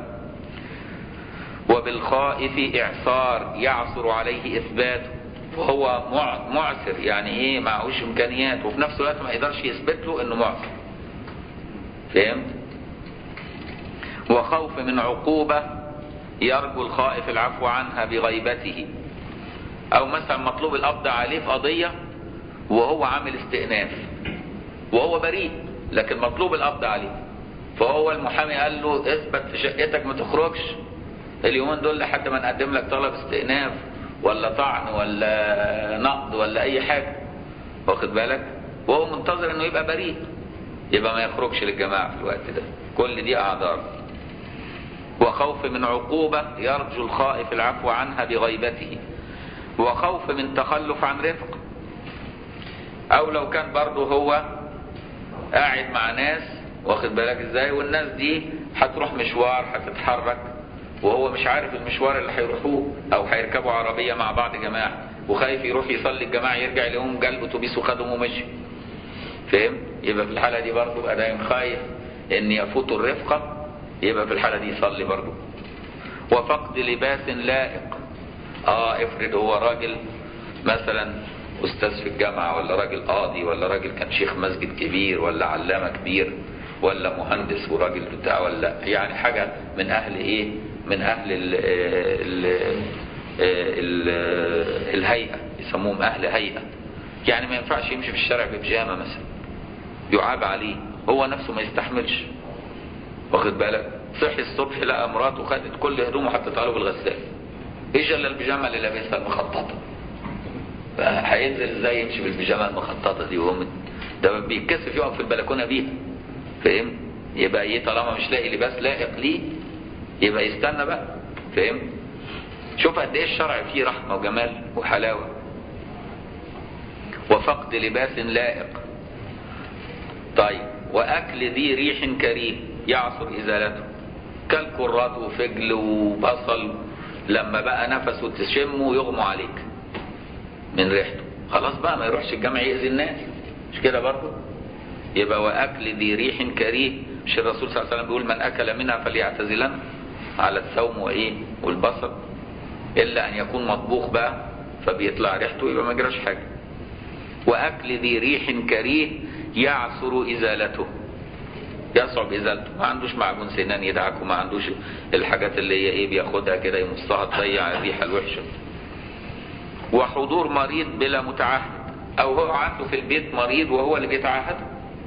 وبالخائف اعصار يعصر عليه اثباته وهو معسر يعني ايه معهوش امكانيات وفي نفس الوقت ما يقدرش يثبت له انه معسر فهمت وخوف من عقوبة يرجو الخائف العفو عنها بغيبته او مثلا مطلوب القبض عليه في قضية وهو عامل استئناف وهو بريء لكن مطلوب القبض عليه فهو المحامي قال له اثبت في شقتك ما تخرجش اليومين دول لحد ما نقدم لك طلب استئناف ولا طعن ولا نقض ولا اي حاجه واخد بالك وهو منتظر انه يبقى بريء يبقى ما يخرجش للجماعه في الوقت ده كل دي اعذار وخوف من عقوبه يرجو الخائف العفو عنها بغيبته وخوف من تخلف عن رفق او لو كان برضه هو قاعد مع ناس واخد بالك ازاي والناس دي هتروح مشوار هتتحرك وهو مش عارف المشوار اللي هيروحوه او هيركبوا عربيه مع بعض جماعه وخايف يروح يصلي الجماعه يرجع لهم جال اتوبيس وخدهم ومشي فاهم يبقى في الحاله دي برضه يبقى دايما خايف ان يفوت الرفقه يبقى في الحاله دي يصلي برضه وفقد لباس لائق اه افرض هو راجل مثلا استاذ في الجامعه ولا راجل قاضي ولا راجل كان شيخ مسجد كبير ولا علامه كبير ولا مهندس وراجل بتاع ولا يعني حاجه من اهل ايه من اهل ال ال ال الهيئه يسموهم اهل هيئه يعني ما ينفعش يمشي في الشارع ببيجامه مثلا يعاب عليه هو نفسه ما يستحملش واخد بالك صحي الصبح لقى مراته خدت كل هدومه وحطتها له بالغسالة ايش الا البيجامه اللي لابسها المخططه هينزل ازاي يمشي بالبيجامه المخططه دي وهو ده بيتكسف يقف في البلكونه بيها فاهم يبقى ايه طالما مش لاقي لباس لائق ليه يبقى يستنى بقى فاهم شوف قد ايه الشرع فيه رحمه وجمال وحلاوه وفقد لباس لائق طيب واكل ذي ريح كريه يعصر ازالته كالكرات وفجل وبصل لما بقى نفسه تشمه يغمى عليك من ريحته خلاص بقى ما يروحش الجامع يأذي الناس مش كده برضه يبقى واكل ذي ريح كريه مش الرسول صلى الله عليه وسلم بيقول من اكل منها فليعتزلن على الثوم وايه والبصل الا ان يكون مطبوخ بقى فبيطلع ريحته يبقى ما يجراش حاجه واكل ذي ريح كريه يعصر ازالته يصعب ازالته ما عندوش معجون سنان يدعك وما عندوش الحاجات اللي هي ايه بياخدها كده يمصها تضيع الريحه الوحشه وحضور مريض بلا متعهد او هو عنده في البيت مريض وهو اللي بيتعهده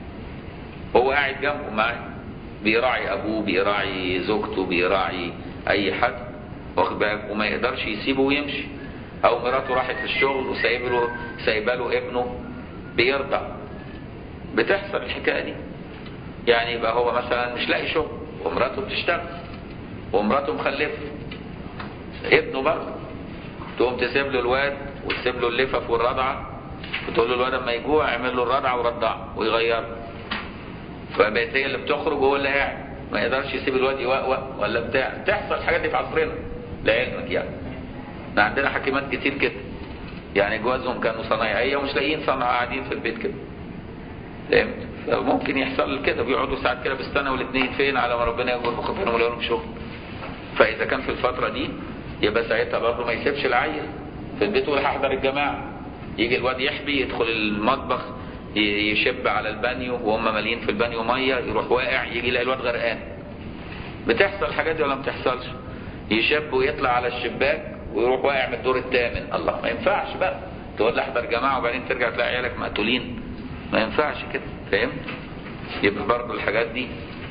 هو قاعد جنبه معاه بيراعي ابوه بيراعي زوجته بيراعي اي حد واخد بالك وما يقدرش يسيبه ويمشي او مراته راحت الشغل وسايب له سايبه له ابنه بيرضع بتحصل الحكايه دي يعني يبقى هو مثلا مش لاقي شغل ومراته بتشتغل ومراته مخلفه ابنه برضه تقوم تسيب له الواد وتسيب له اللفف والرضعه وتقول له الواد اما يجوع اعمل له الرضعه ورضعه ويغيره فبقت هي اللي بتخرج وهو اللي قاعد ما يقدرش يسيب الواد يوقوق ولا بتاع تحصل الحاجات دي في عصرنا لعلمك يعني احنا عندنا حكيمات كتير كده يعني جوازهم كانوا صنايعيه ومش لاقيين صنعة قاعدين في البيت كده فهمت فممكن يحصل كده بيقعدوا ساعات كده بالسنه والاثنين فين على ما ربنا يجبر بخفرهم ولا لهم شغل فاذا كان في الفتره دي يبقى ساعتها برضه ما يسيبش العيل في البيت ولا هحضر الجماعه يجي الواد يحبي يدخل المطبخ يشب على البانيو وهم مالين في البانيو ميه يروح واقع يجي يلاقي الواد غرقان بتحصل الحاجات دي ولا ما بتحصلش يشب ويطلع على الشباك ويروح واقع من الدور الثامن الله ما ينفعش بقى تقول احضر جماعه وبعدين ترجع تلاقي عيالك مقتولين ما ينفعش كده فهمت يبقى برضه الحاجات دي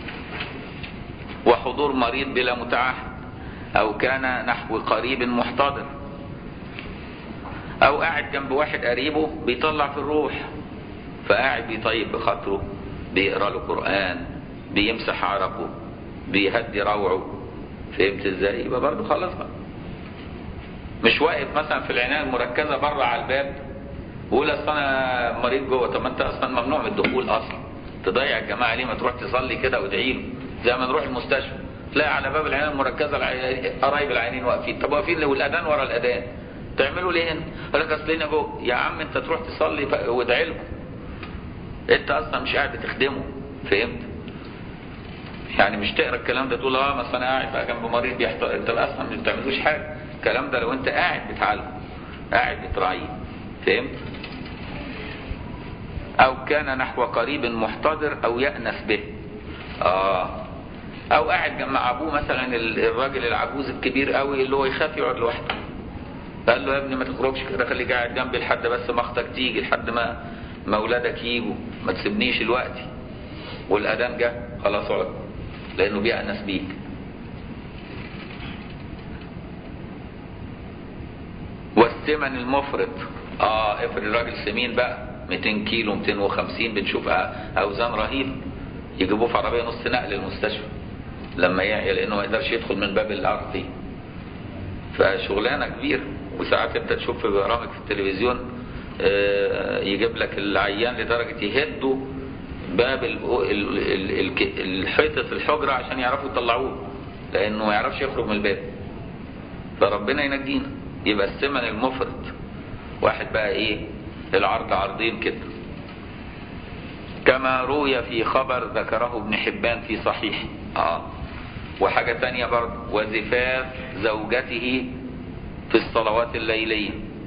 وحضور مريض بلا متعهد او كان نحو قريب محتضر او قاعد جنب واحد قريبه بيطلع في الروح فقاعد بيطيب بخاطره بيقرا له قران بيمسح عرقه بيهدي روعه فهمت ازاي يبقى برضه خلاص بقى مش واقف مثلا في العنايه المركزه بره على الباب ويقول اصل انا مريض جوه طب ما انت اصلا ممنوع من الدخول اصلا تضيع الجماعه ليه ما تروح تصلي كده وادعي له زي ما نروح المستشفى تلاقي على باب العنايه المركزه قرايب العينين واقفين طب واقفين ليه والاذان ورا الاذان تعملوا ليه هنا؟ يقول لك اصل هنا جوه يا عم انت تروح تصلي وادعي له انت اصلا مش قاعد بتخدمه فهمت؟ يعني مش تقرا الكلام ده تقول اه مثلا انا قاعد بقى جنب مريض بيحتضر انت اصلا ما بتعملوش حاجه الكلام ده لو انت قاعد بتعلم قاعد بتراعيه فهمت؟ او كان نحو قريب محتضر او يأنس به اه او قاعد جنب ابوه مثلا الراجل العجوز الكبير قوي اللي هو يخاف يقعد لوحده قال له يا ابني ما تخرجش كده خليك قاعد جنبي لحد بس ما اختك تيجي لحد ما ما اولادك يجوا ما تسيبنيش الوقت والاذان جه خلاص اقعد لانه بيأنس بيك والثمن المفرط اه افرض الراجل سمين بقى 200 كيلو 250 بنشوف اوزان رهيبه يجيبوه في عربيه نص نقل المستشفى لما يعي لانه ما يقدرش يدخل من باب الارضي فشغلانه كبيره وساعات انت تشوف في برامج في التلفزيون آه، يجيب لك العيان لدرجه يهدوا باب ال- ال- ال- الك- الحيطه الحجره عشان يعرفوا يطلعوه لانه ما يعرفش يخرج من الباب فربنا ينجينا يبقى الثمن المفرط واحد بقى ايه العرض عرضين كده كما روي في خبر ذكره ابن حبان في صحيح اه وحاجة تانية برضه وزفاف زوجته في الصلوات الليلية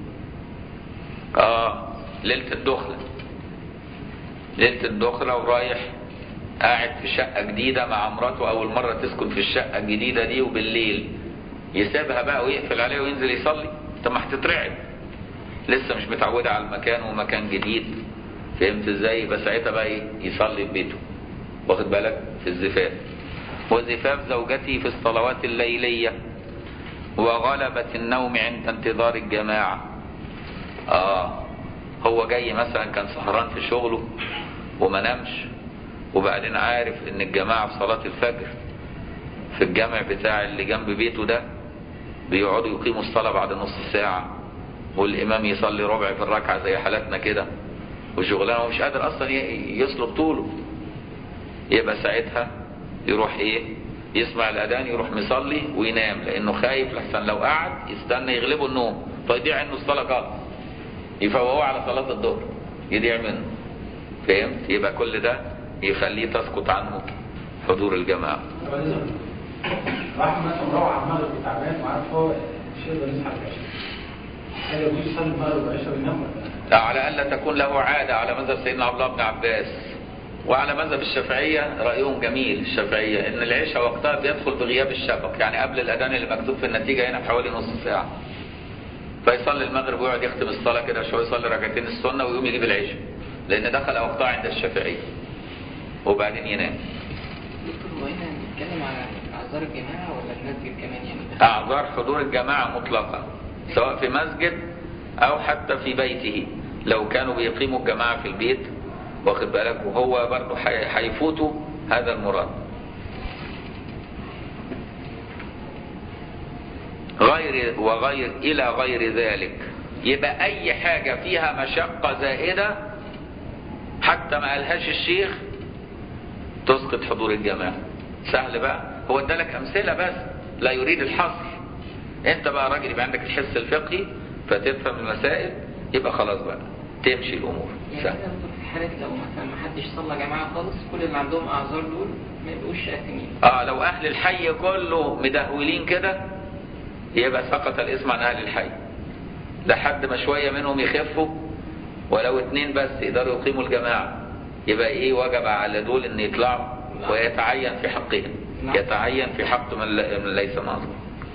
اه ليلة الدخلة ليلة الدخلة ورايح قاعد في شقة جديدة مع مراته أول مرة تسكن في الشقة الجديدة دي وبالليل يسيبها بقى ويقفل عليها وينزل يصلي طب ما هتترعب لسه مش متعودة على المكان ومكان جديد فهمت ازاي يبقى ساعتها بقى ايه يصلي في بيته واخد بالك في الزفاف وزفاف زوجته في الصلوات الليلية وغلبة النوم عند انتظار الجماعة اه هو جاي مثلا كان سهران في شغله وما نامش وبعدين عارف ان الجماعة في صلاة الفجر في الجامع بتاع اللي جنب بيته ده بيقعدوا يقيموا الصلاة بعد نص ساعة والإمام يصلي ربع في الركعة زي حالتنا كده وشغلانه ومش قادر أصلا ي- يسلك طوله يبقى ساعتها يروح إيه يسمع الأذان يروح مصلي وينام لأنه خايف لحسن لو قعد يستنى يغلبه النوم فيضيع عنه الصلاة خالص يفوقوه على صلاة الظهر يضيع منه فهمت يبقى كل ده يخليه تسقط عنه حضور الجماعة واحد مثلا مروح على المغرب تعبان وعارف هو مش هيقدر يصحى العشاء هل يجوز يصلي المغرب والعشاء وينام ولا على ألا تكون له عادة على مذهب سيدنا عبد الله بن عباس وعلى مذهب الشافعية رأيهم جميل الشافعية إن العشاء وقتها بيدخل بغياب الشفق يعني قبل الأذان اللي مكتوب في النتيجة هنا بحوالي نص ساعة فيصلي المغرب ويقعد يختم الصلاة كده شوية يصلي ركعتين السنة ويقوم يجيب العشاء لأن دخل وقتها عند الشافعية وبعدين ينام دكتور هو هنا بنتكلم على اعذار الجماعه ولا المسجد كمان يعني أعذار حضور الجماعة مطلقة سواء في مسجد أو حتى في بيته لو كانوا بيقيموا الجماعة في البيت واخد بالك وهو برضه حي- هيفوتوا هذا المراد غير وغير إلى غير ذلك يبقى أي حاجة فيها مشقة زائدة حتى ما قالهاش الشيخ تسقط حضور الجماعة سهل بقى هو ادالك أمثلة بس لا يريد الحصر انت بقى راجل يبقى عندك الحس الفقهي فتفهم المسائل يبقى خلاص بقى تمشي الامور يعني سهل كده دكتور في حالة لو مثلا ما حدش صلى جماعة خالص كل اللي عندهم أعذار دول ما يبقوش آثمين اه لو اهل الحي كله مدهولين كده يبقى سقط الاسم عن اهل الحي لحد ما شويه منهم يخفوا ولو اتنين بس يقدروا يقيموا الجماعه يبقى ايه وجب على دول ان يطلعوا ويتعين في حقهم نعم. يتعين في حق من ل- من ليس ناظر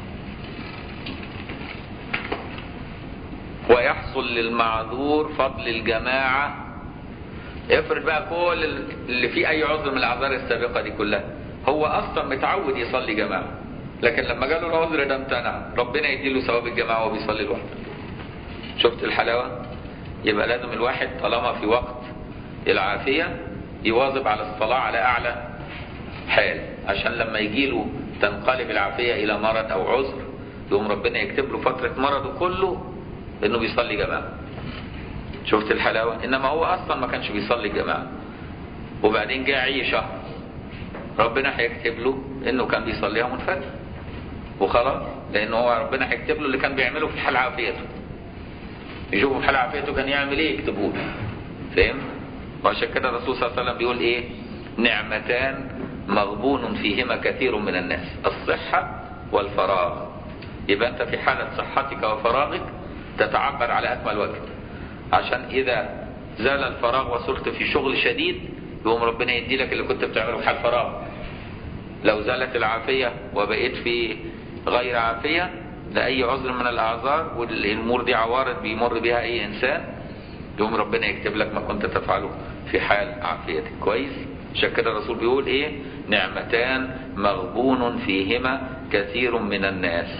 ويحصل للمعذور فضل الجماعة افرض بقى كل اللي فيه اي عذر من الاعذار السابقة دي كلها هو اصلا متعود يصلي جماعة لكن لما جاله العذر ده امتنع ربنا يديله ثواب الجماعة وهو بيصلي لوحده شفت الحلاوة يبقى لازم الواحد طالما في وقت العافية يواظب على الصلاة على اعلى حال عشان لما يجيله تنقلب العافية الى مرض او عذر يقوم ربنا يكتب له فترة مرضه كله انه بيصلي جماعة شفت الحلاوة انما هو اصلا ما كانش بيصلي جماعة وبعدين جه عيه شهر ربنا هيكتب له انه كان بيصليها منفرد وخلاص لان هو ربنا هيكتب له اللي كان بيعمله في حال عافيته يشوفوا في حال عافيته كان يعمل ايه يكتبوه له فاهم وعشان كده الرسول صلى الله عليه وسلم بيقول ايه نعمتان مغبون فيهما كثير من الناس الصحة والفراغ يبقى انت في حالة صحتك وفراغك تتعبر على اكمل وجه عشان اذا زال الفراغ وصرت في شغل شديد يقوم ربنا يدي لك اللي كنت بتعمله في حال فراغ لو زالت العافية وبقيت في غير عافية لأي عذر من الأعذار والأمور دي عوارض بيمر بها أي إنسان يوم ربنا يكتب لك ما كنت تفعله في حال عافيتك كويس عشان كده الرسول بيقول ايه نعمتان مغبون فيهما كثير من الناس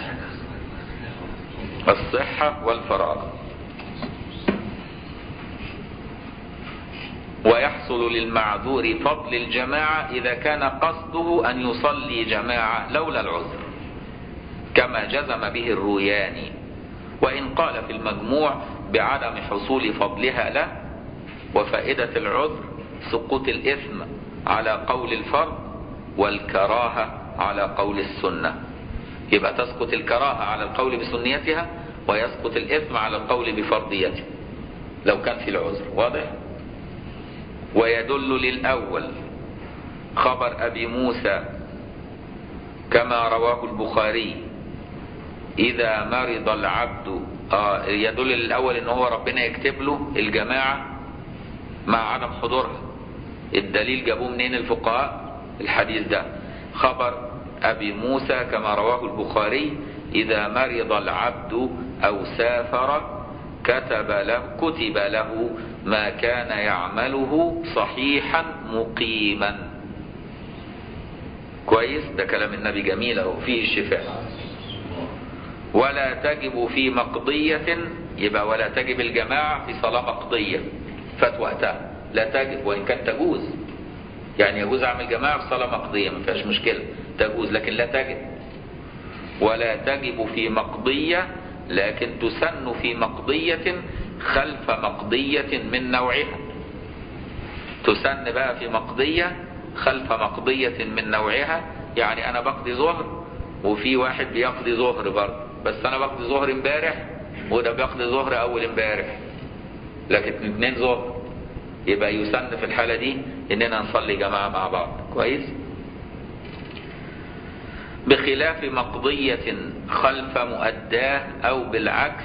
الصحة والفراغ ويحصل للمعذور فضل الجماعة إذا كان قصده أن يصلي جماعة لولا العذر كما جزم به الروياني وإن قال في المجموع بعدم حصول فضلها له وفائدة العذر سقوط الإثم على قول الفرد والكراهة على قول السنة يبقى تسقط الكراهة على القول بسنيتها ويسقط الإثم على القول بفرضيتها لو كان في العذر واضح ويدل للأول خبر أبي موسى كما رواه البخاري إذا مرض العبد آه يدل للأول إن هو ربنا يكتب له الجماعة مع عدم حضورها الدليل جابوه منين الفقهاء الحديث ده خبر أبي موسى كما رواه البخاري إذا مرض العبد أو سافر كتب له كتب له ما كان يعمله صحيحا مقيما كويس ده كلام النبي جميل اهو فيه الشفاء ولا تجب في مقضية يبقى ولا تجب الجماعة في صلاة مقضية فات وقتها لا تجب وإن كان تجوز يعني يجوز أعمل جماعة في صلاة مقضية ما فيهاش مشكلة تجوز لكن لا تجب ولا تجب في مقضية لكن تسن في مقضية خلف مقضية من نوعها تسن بقى في مقضية خلف مقضية من نوعها يعني أنا بقضي ظهر وفي واحد بيقضي ظهر برضه بس أنا بقضي ظهر امبارح وده بيقضي ظهر أول امبارح لكن الاثنين ظهر يبقى يسن في الحالة دي إننا نصلي جماعة مع بعض كويس بخلاف مقضية خلف مؤداه أو بالعكس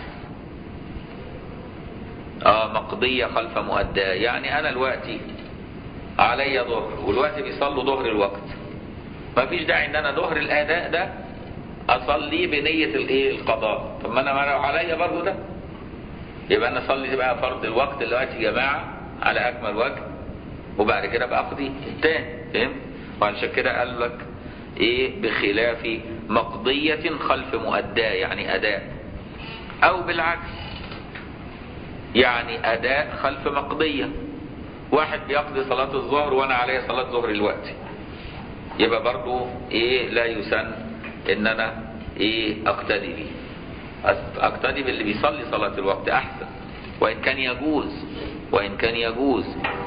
آه مقضية خلف مؤداه يعني أنا دلوقتي علي ظهر والوقت بيصلوا ظهر الوقت ما فيش داعي ان انا ظهر الاداء ده اصلي بنية الايه القضاء طب ما انا عليا برضه ده يبقى انا اصلي بقى فرض الوقت دلوقتي جماعة على اكمل وجه وبعد كده بقى اقضي التاني فهمت وعشان كده قال لك ايه بخلاف مقضية خلف مؤداه يعني اداء او بالعكس يعني اداء خلف مقضية واحد بيقضي صلاة الظهر وانا عليا صلاة ظهر الوقت يبقى برضو ايه لا يسن ان انا ايه اقتدي بيه اقتدي باللي بيصلي صلاة الوقت احسن وان كان يجوز وان كان يجوز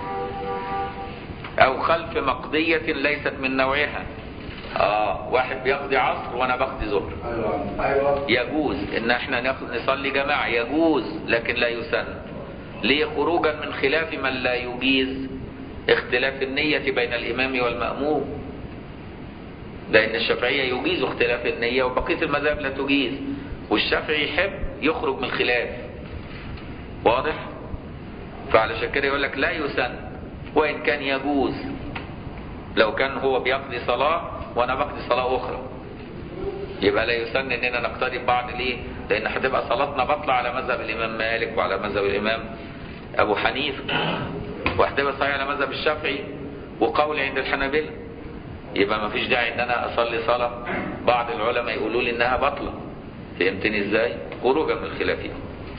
او خلف مقضية ليست من نوعها اه واحد بيقضي عصر وانا بقضي ظهر ايوه ايوه يجوز ان احنا ناخد- نصلي جماعة يجوز لكن لا يسن ليه خروجا من خلاف من لا يجيز اختلاف النية بين الامام والمأموم لان الشافعية يجيز اختلاف النية وبقية المذاهب لا تجيز والشافعي يحب يخرج من الخلاف واضح فعلشان كده يقول لك لا يسن وان كان يجوز لو كان هو بيقضي صلاة وانا بقضي صلاة اخرى يبقى لا يسن اننا نقتدي ببعض ليه لان هتبقى صلاتنا بطلة على مذهب الامام مالك وعلى مذهب الامام ابو حنيفه وهتبقى صحيح على مذهب الشافعي وقول عند الحنابلة يبقى ما فيش داعي ان انا اصلي صلاة بعض العلماء يقولوا لي انها بطلة فهمتني ازاي خروجا من خلافها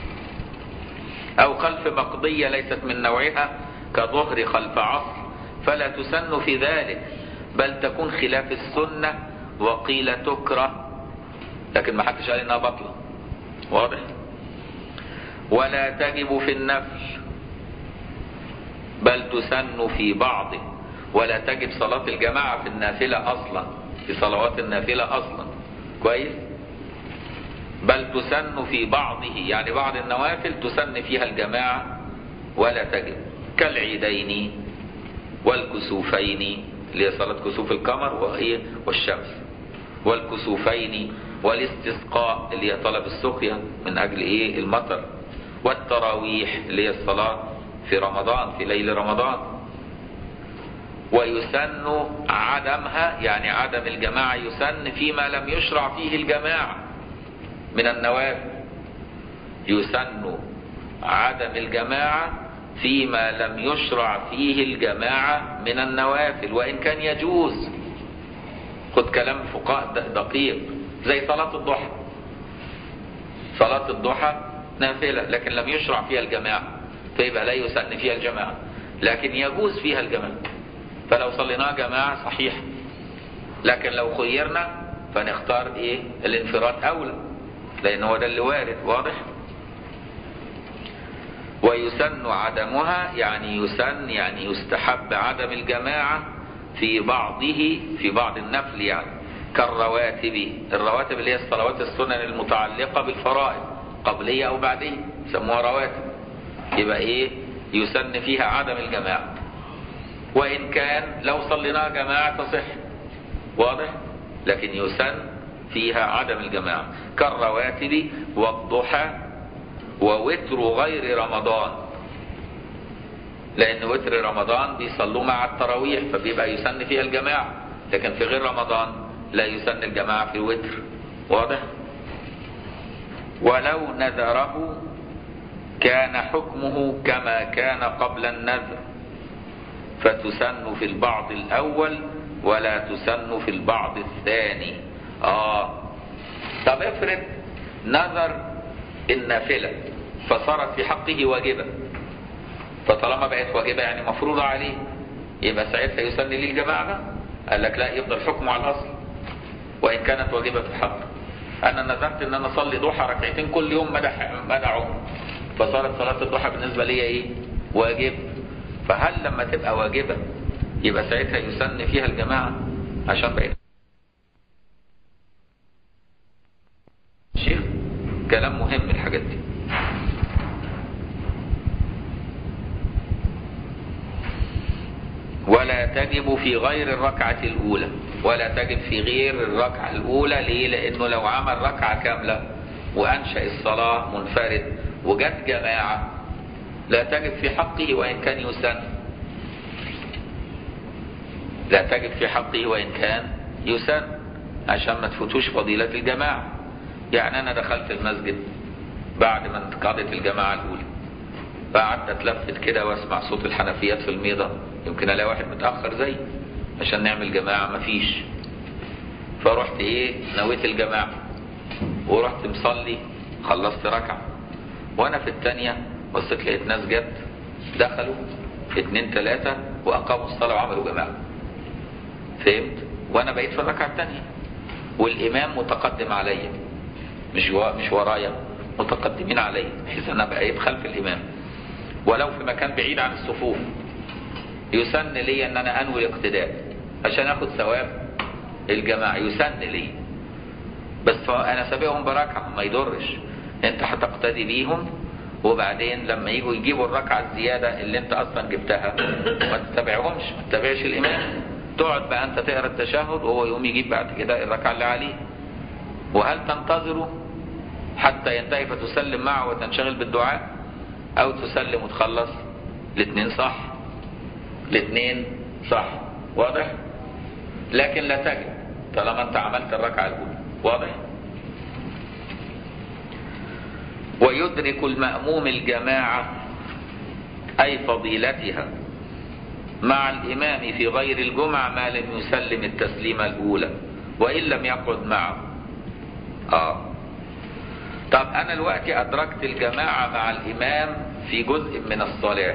او خلف مقضية ليست من نوعها كظهر خلف عصر فلا تسن في ذلك بل تكون خلاف السنة وقيل تكره لكن ما حدش قال انها بطلة واضح ولا تجب في النفل بل تسن في بعضه ولا تجب صلاة الجماعة في النافلة أصلا في صلوات النافلة أصلا كويس بل تسن في بعضه يعني بعض النوافل تسن فيها الجماعة ولا تجب كالعيدين والكسوفين اللي هي صلاة كسوف القمر وهي والشمس والكسوفين والاستسقاء اللي هي طلب السقيا من أجل إيه المطر والتراويح اللي هي الصلاة في رمضان في ليل رمضان ويسن عدمها يعني عدم الجماعة يسن فيما لم يشرع فيه الجماعة من النوافل يسن عدم الجماعة فيما لم يشرع فيه الجماعة من النوافل وإن كان يجوز خد كلام فقهاء دقيق زي صلاة الضحى صلاة الضحى نافلة لكن لم يشرع فيها الجماعة فيبقى لا يسن فيها الجماعة لكن يجوز فيها الجماعة فلو صليناها جماعة صحيح لكن لو خيرنا فنختار ايه الانفراد اولى لان هو ده اللي وارد واضح ويسن عدمها يعني يسن يعني يستحب عدم الجماعة في بعضه في بعض النفل يعني كالرواتب الرواتب اللي هي الصلوات السنن المتعلقة بالفرائض قبلية أو بعدية يسموها رواتب يبقى إيه يسن فيها عدم الجماعة وإن كان لو صليناها جماعة تصح واضح لكن يسن فيها عدم الجماعة كالرواتب والضحى ووتر غير رمضان لأن وتر رمضان بيصلوا مع التراويح فبيبقى يسن فيها الجماعة لكن في غير رمضان لا يسن الجماعة في الوتر واضح ولو نذره كان حكمه كما كان قبل النذر فتسن في البعض الأول ولا تسن في البعض الثاني آه طب افرض نذر النافلة فصارت في حقه واجبة فطالما بقت واجبة يعني مفروضة عليه يبقى ساعتها يسن لي الجماعة بقى. قال لك لا يفضل حكمه على الأصل وإن كانت واجبة في حقه أنا نذرت إن أنا أصلي ضحى ركعتين كل يوم مدى مدى عمر فصارت صلاة الضحى بالنسبة لي إيه؟ واجب فهل لما تبقى واجبة يبقى ساعتها يسن فيها الجماعة عشان بقيت شيخ كلام مهم الحاجات دي ولا تجب في غير الركعة الأولى ولا تجب في غير الركعة الأولى ليه؟ لأنه لو عمل ركعة كاملة وأنشأ الصلاة منفرد وجت جماعة لا تجب في حقه وإن كان يسن لا تجب في حقه وإن كان يسن عشان ما تفوتوش فضيلة الجماعة يعني أنا دخلت المسجد بعد ما انتقضت الجماعة الأولى فقعدت اتلفت كده واسمع صوت الحنفيات في الميضة يمكن الاقي واحد متأخر زي عشان نعمل جماعة مفيش فرحت ايه نويت الجماعة ورحت مصلي خلصت ركعة وانا في الثانية بصيت لقيت ناس جت دخلوا اتنين تلاتة واقاموا الصلاة وعملوا جماعة فهمت وانا بقيت في الركعة الثانية والامام متقدم عليا مش و... مش ورايا متقدمين عليا بحيث انا بقيت خلف الامام ولو في مكان بعيد عن الصفوف يسن لي ان انا انوي الاقتداء عشان اخد ثواب الجماعة يسن لي بس انا سابقهم بركعة ما يضرش انت هتقتدي بيهم وبعدين لما يجوا يجيبوا الركعة الزيادة اللي انت اصلا جبتها ما تتبعهمش ما تتبعش الامام تقعد بقى انت تقرا التشهد وهو يقوم يجيب بعد كده الركعة اللي عليه وهل تنتظره حتى ينتهي فتسلم معه وتنشغل بالدعاء او تسلم وتخلص الاثنين صح الاثنين صح واضح لكن لا تجب طالما انت عملت الركعة الاولى واضح ويدرك المأموم الجماعة أي فضيلتها مع الإمام في غير الجمعة ما لم يسلم التسليمة الأولى وإن لم يقعد معه آه طب أنا دلوقتي أدركت الجماعة مع الإمام في جزء من الصلاة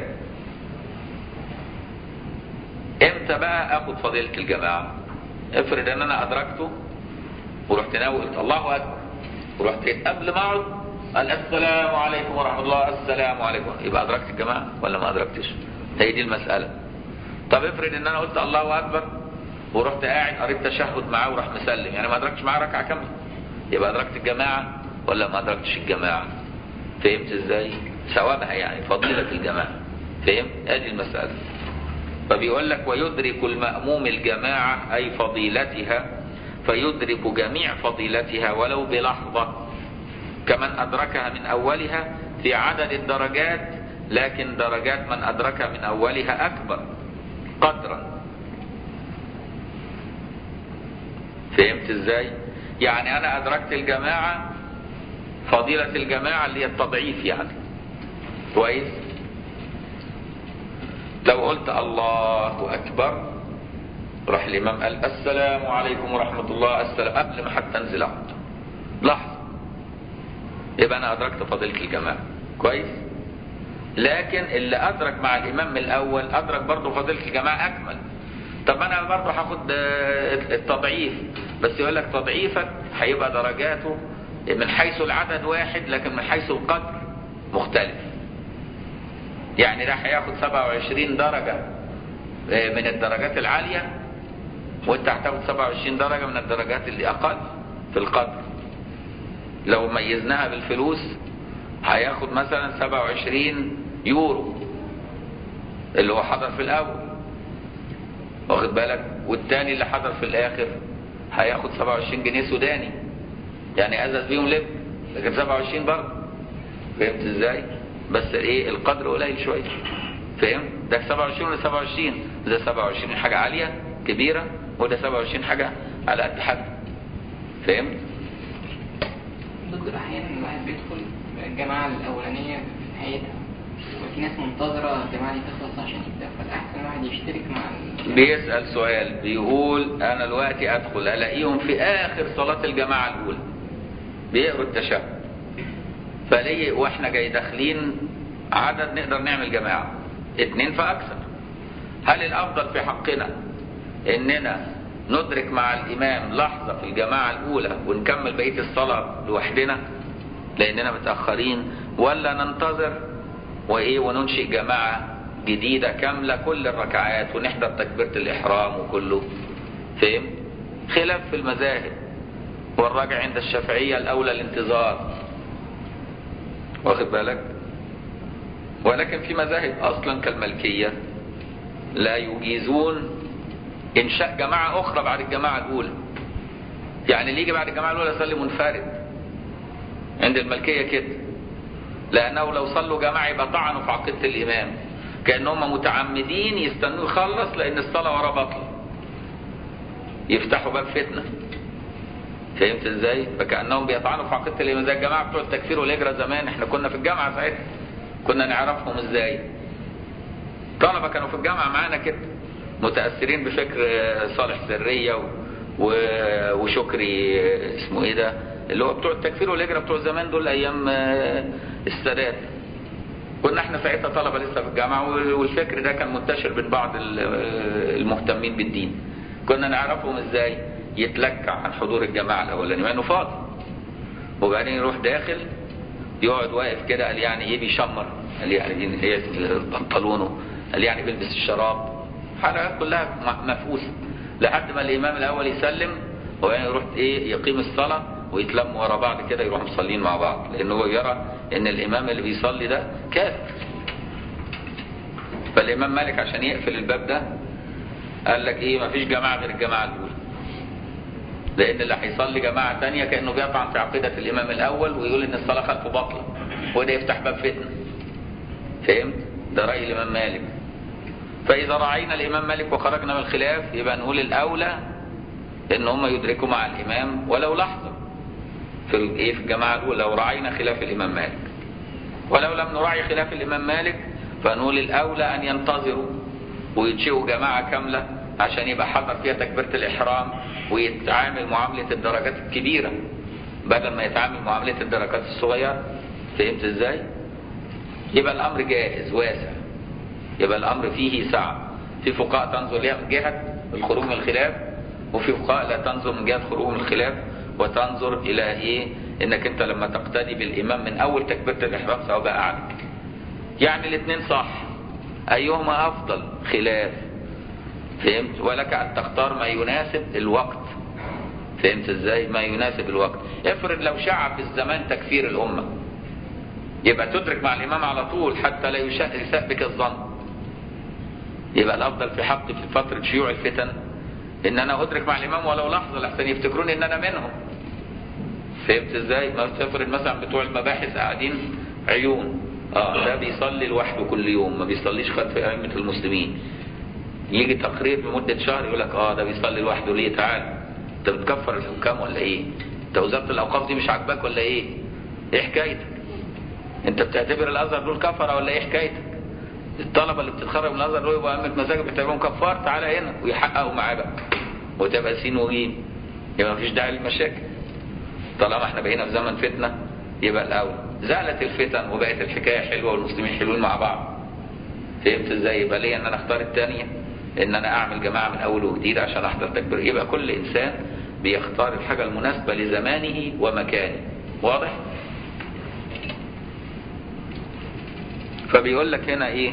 امتى بقى اخد فضيلة الجماعة افرض ان انا ادركته ورحت ناوي قلت الله اكبر ورحت قبل ما اقعد قال السلام عليكم ورحمة الله السلام عليكم يبقى ادركت الجماعة ولا ما ادركتش هي دي المسألة طب افرض ان انا قلت الله اكبر ورحت قاعد قريت تشهد معاه ورحت مسلم يعني ما ادركتش معاه ركعة كاملة يبقى ادركت الجماعة ولا ما ادركتش الجماعة فهمت ازاي ثوابها يعني فضيلة الجماعة فهمت ادي المسألة فبيقول لك ويدرك المأموم الجماعة أي فضيلتها فيدرك جميع فضيلتها ولو بلحظة كمن أدركها من أولها في عدد الدرجات لكن درجات من أدركها من أولها أكبر قدرا فهمت ازاي يعني أنا أدركت الجماعة فضيلة الجماعة اللي هي التضعيف يعني كويس لو قلت الله أكبر راح الإمام قال السلام عليكم ورحمة الله السلام قبل ما حتى أنزل أقعد لحظة يبقى أنا أدركت فضيلة الجماعة كويس لكن اللي أدرك مع الإمام من الأول أدرك برضه فضيلة الجماعة أكمل طب أنا برضه هاخد آه، التضعيف بس يقول لك تضعيفك هيبقى درجاته من حيث العدد واحد لكن من حيث القدر مختلف يعني ده هياخد 27 درجة آه، من الدرجات العالية وانت هتاخد 27 درجة من الدرجات اللي أقل في القدر لو ميزناها بالفلوس هياخد مثلا 27 يورو اللي هو حضر في الأول واخد بالك والتاني اللي حضر في الآخر هياخد 27 جنيه سوداني يعني أزز بيهم لب لكن 27 برضه فهمت ازاي؟ بس ايه القدر قليل شويه فهمت؟ ده 27 ولا 27 ده 27 حاجه عاليه كبيره وده 27 حاجه على قد حد فهمت؟ دكتور احيانا الواحد بيدخل الجماعه الاولانيه في نهايتها وفي ناس منتظره الجماعه دي تخلص عشان يبدا فالاحسن الواحد يشترك مع ال- بيسأل سؤال بيقول أنا دلوقتي أدخل ألاقيهم في آخر صلاة الجماعة الأولى بيقروا التشهد فليه وإحنا جاي داخلين عدد نقدر نعمل جماعة اتنين فأكثر هل الأفضل في حقنا إننا ندرك مع الإمام لحظة في الجماعة الأولى ونكمل بقية الصلاة لوحدنا لأننا متأخرين ولا ننتظر وإيه وننشئ جماعة جديدة كاملة كل الركعات ونحضر تكبيرة الإحرام وكله فهم؟ خلاف في المذاهب والراجع عند الشافعية الأولى الانتظار واخد بالك ولكن في مذاهب أصلا كالملكية لا يجيزون إنشاء جماعة أخرى بعد الجماعة الأولى يعني اللي يجي بعد الجماعة الأولى يصلي منفرد عند الملكية كده لأنه لو صلوا جماعة يبقى طعنوا في عقيدة الإمام كأنهم متعمدين يستنوه يخلص لأن الصلاة وراه بطل يفتحوا باب فتنة فهمت ازاي؟ فكأنهم بيطعنوا في عقيدة الإمام زي الجماعة بتوع التكفير والهجرة زمان احنا كنا في الجامعة ساعتها كنا نعرفهم ازاي؟ طلبة كانوا في الجامعة معانا كده متأثرين بفكر صالح سرية و... و... وشكري اسمه ايه ده اللي هو بتوع التكفير والهجرة بتوع زمان دول أيام السادات كنا احنا ساعتها طلبة لسه في الجامعة والفكر ده كان منتشر بين بعض المهتمين بالدين كنا نعرفهم ازاي يتلكع عن حضور الجماعة الأولاني مع انه فاضي وبعدين يروح داخل يقعد واقف كده قال يعني ايه بيشمر قال يعني هي بنطلونه قال يعني بيلبس الشراب حاجات كلها مفقوسة لحد ما الإمام الأول يسلم وبعدين يروح ايه يقيم الصلاة ويتلموا ورا بعض كده يروحوا مصلين مع بعض لأن هو يرى إن الإمام اللي بيصلي ده كافر فالإمام مالك عشان يقفل الباب ده قال لك إيه مفيش جماعة غير الجماعة الأولى لأن اللي هيصلي جماعة تانية كأنه بيطعن في عقيدة الإمام الأول ويقول إن الصلاة خلفه باطلة وده يفتح باب فتنة فهمت؟ ده رأي الإمام مالك فإذا رعينا الإمام مالك وخرجنا من الخلاف يبقى نقول الأولى إن هم يدركوا مع الإمام ولو لحظة في ايه في الجماعة الأولى لو راعينا خلاف الإمام مالك ولو لم نراعي خلاف الإمام مالك فنقول الأولى أن ينتظروا وينشئوا جماعة كاملة عشان يبقى حضر فيها تكبيرة الإحرام ويتعامل معاملة الدرجات الكبيرة بدل ما يتعامل معاملة الدرجات الصغيرة فهمت ازاي؟ يبقى الأمر جائز واسع يبقى الأمر فيه سعة في فقهاء تنظر لها من جهة الخروج من الخلاف وفي فقهاء لا تنظر من جهة خروج من الخلاف وتنظر الى ايه انك انت لما تقتدي بالامام من اول تكبيره الاحرام سواء بقى قعدك يعني الاثنين صح ايهما افضل خلاف فهمت ولك ان تختار ما يناسب الوقت فهمت ازاي ما يناسب الوقت افرض لو شاع في الزمان تكفير الامه يبقى تدرك مع الامام على طول حتى لا يساء بك الظن يبقى الافضل في حقي في فتره شيوع الفتن ان انا ادرك مع الامام ولو لحظه لحسن يفتكروني ان انا منهم فهمت ازاي ما تفرض مثلا بتوع المباحث قاعدين عيون اه ده بيصلي لوحده كل يوم ما بيصليش خلف ائمه المسلمين يجي تقرير بمده شهر يقول لك اه ده بيصلي لوحده ليه تعال انت بتكفر الحكام ولا ايه انت وزاره الاوقاف دي مش عاجباك ولا ايه ايه حكايتك انت بتعتبر الازهر دول كفره ولا ايه حكايتك الطلبه اللي بتتخرج من الازهر دول يبقى ائمه مساجد بتعملهم كفار تعالى هنا ويحققوا معاه بقى وتبقى سين وجيم يبقى مفيش داعي للمشاكل طالما احنا بقينا في زمن فتنه يبقى الاول زالت الفتن وبقت الحكايه حلوه والمسلمين حلوين مع بعض فهمت ازاي يبقى ليه ان انا اختار الثانيه ان انا اعمل جماعه من اول وجديد عشان احضر تكبير يبقى كل انسان بيختار الحاجه المناسبه لزمانه ومكانه واضح فبيقول لك هنا ايه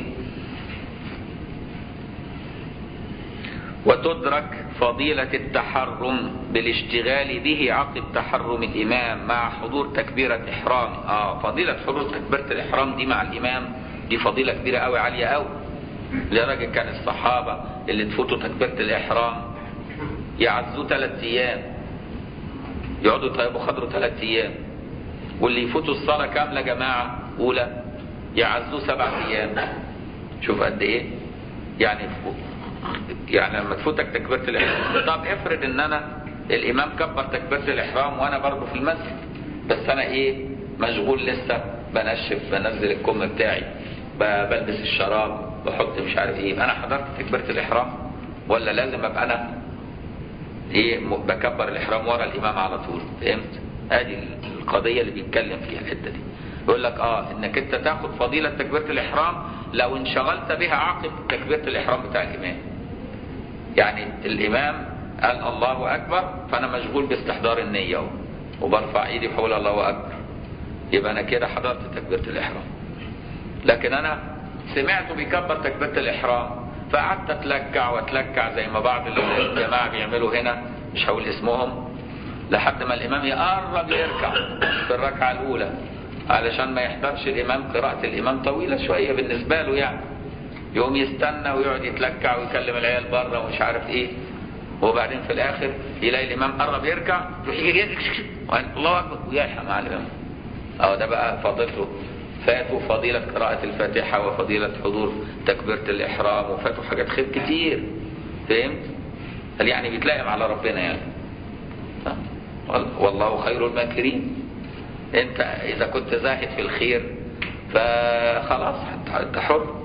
وتدرك فضيلة التحرم بالاشتغال به عقب تحرم الإمام مع حضور تكبيرة إحرام آه فضيلة حضور تكبيرة الإحرام دي مع الإمام دي فضيلة كبيرة قوي عالية قوي لدرجة كان الصحابة اللي تفوتوا تكبيرة الإحرام يعزوا ثلاث أيام يقعدوا طيبوا خضروا ثلاث أيام واللي يفوتوا الصلاة كاملة جماعة أولى يعزوه سبع أيام شوف قد إيه يعني يعني لما تفوتك تكبيرة الإحرام طب افرض إن أنا الإمام كبر تكبيرة الإحرام وأنا برضه في المسجد بس أنا إيه مشغول لسه بنشف بنزل الكم بتاعي ب- بلبس الشراب بحط مش عارف إيه يبقى أنا حضرت تكبيرة الإحرام ولا لازم أبقى أنا إيه م- بكبر الإحرام ورا الإمام على طول فهمت؟ ادي القضية اللي بيتكلم فيها الحتة دي يقول لك اه انك انت تاخد فضيلة تكبيرة الإحرام لو انشغلت بها عقب تكبيرة الإحرام بتاع الإمام يعني الإمام قال الله أكبر فأنا مشغول باستحضار النية اهو وبرفع إيدي وبقول الله أكبر يبقى أنا كده حضرت تكبيرة الإحرام لكن أنا سمعته بيكبر تكبيرة الإحرام فقعدت أتلكع وأتلكع زي ما بعض الجماعة بيعملوا هنا مش هقول اسمهم لحد ما الإمام يقرب يركع في الركعة الأولى علشان ما يحضرش الإمام قراءة الإمام طويلة شوية بالنسبة له يعني يقوم يستنى ويقعد يتلكع ويكلم العيال بره ومش عارف ايه وبعدين في الاخر يلاقي الامام قرب يركع الله اكبر ويلحق مع الامام اهو ده بقى فضيلته فاتوا فضيلة قراءة الفاتحة وفضيلة حضور تكبيرة الإحرام وفاتوا حاجات خير كتير فهمت؟ قال يعني بيتلائم على ربنا يعني ها؟ والله خير الماكرين انت اذا كنت زاهد في الخير فخلاص انت حر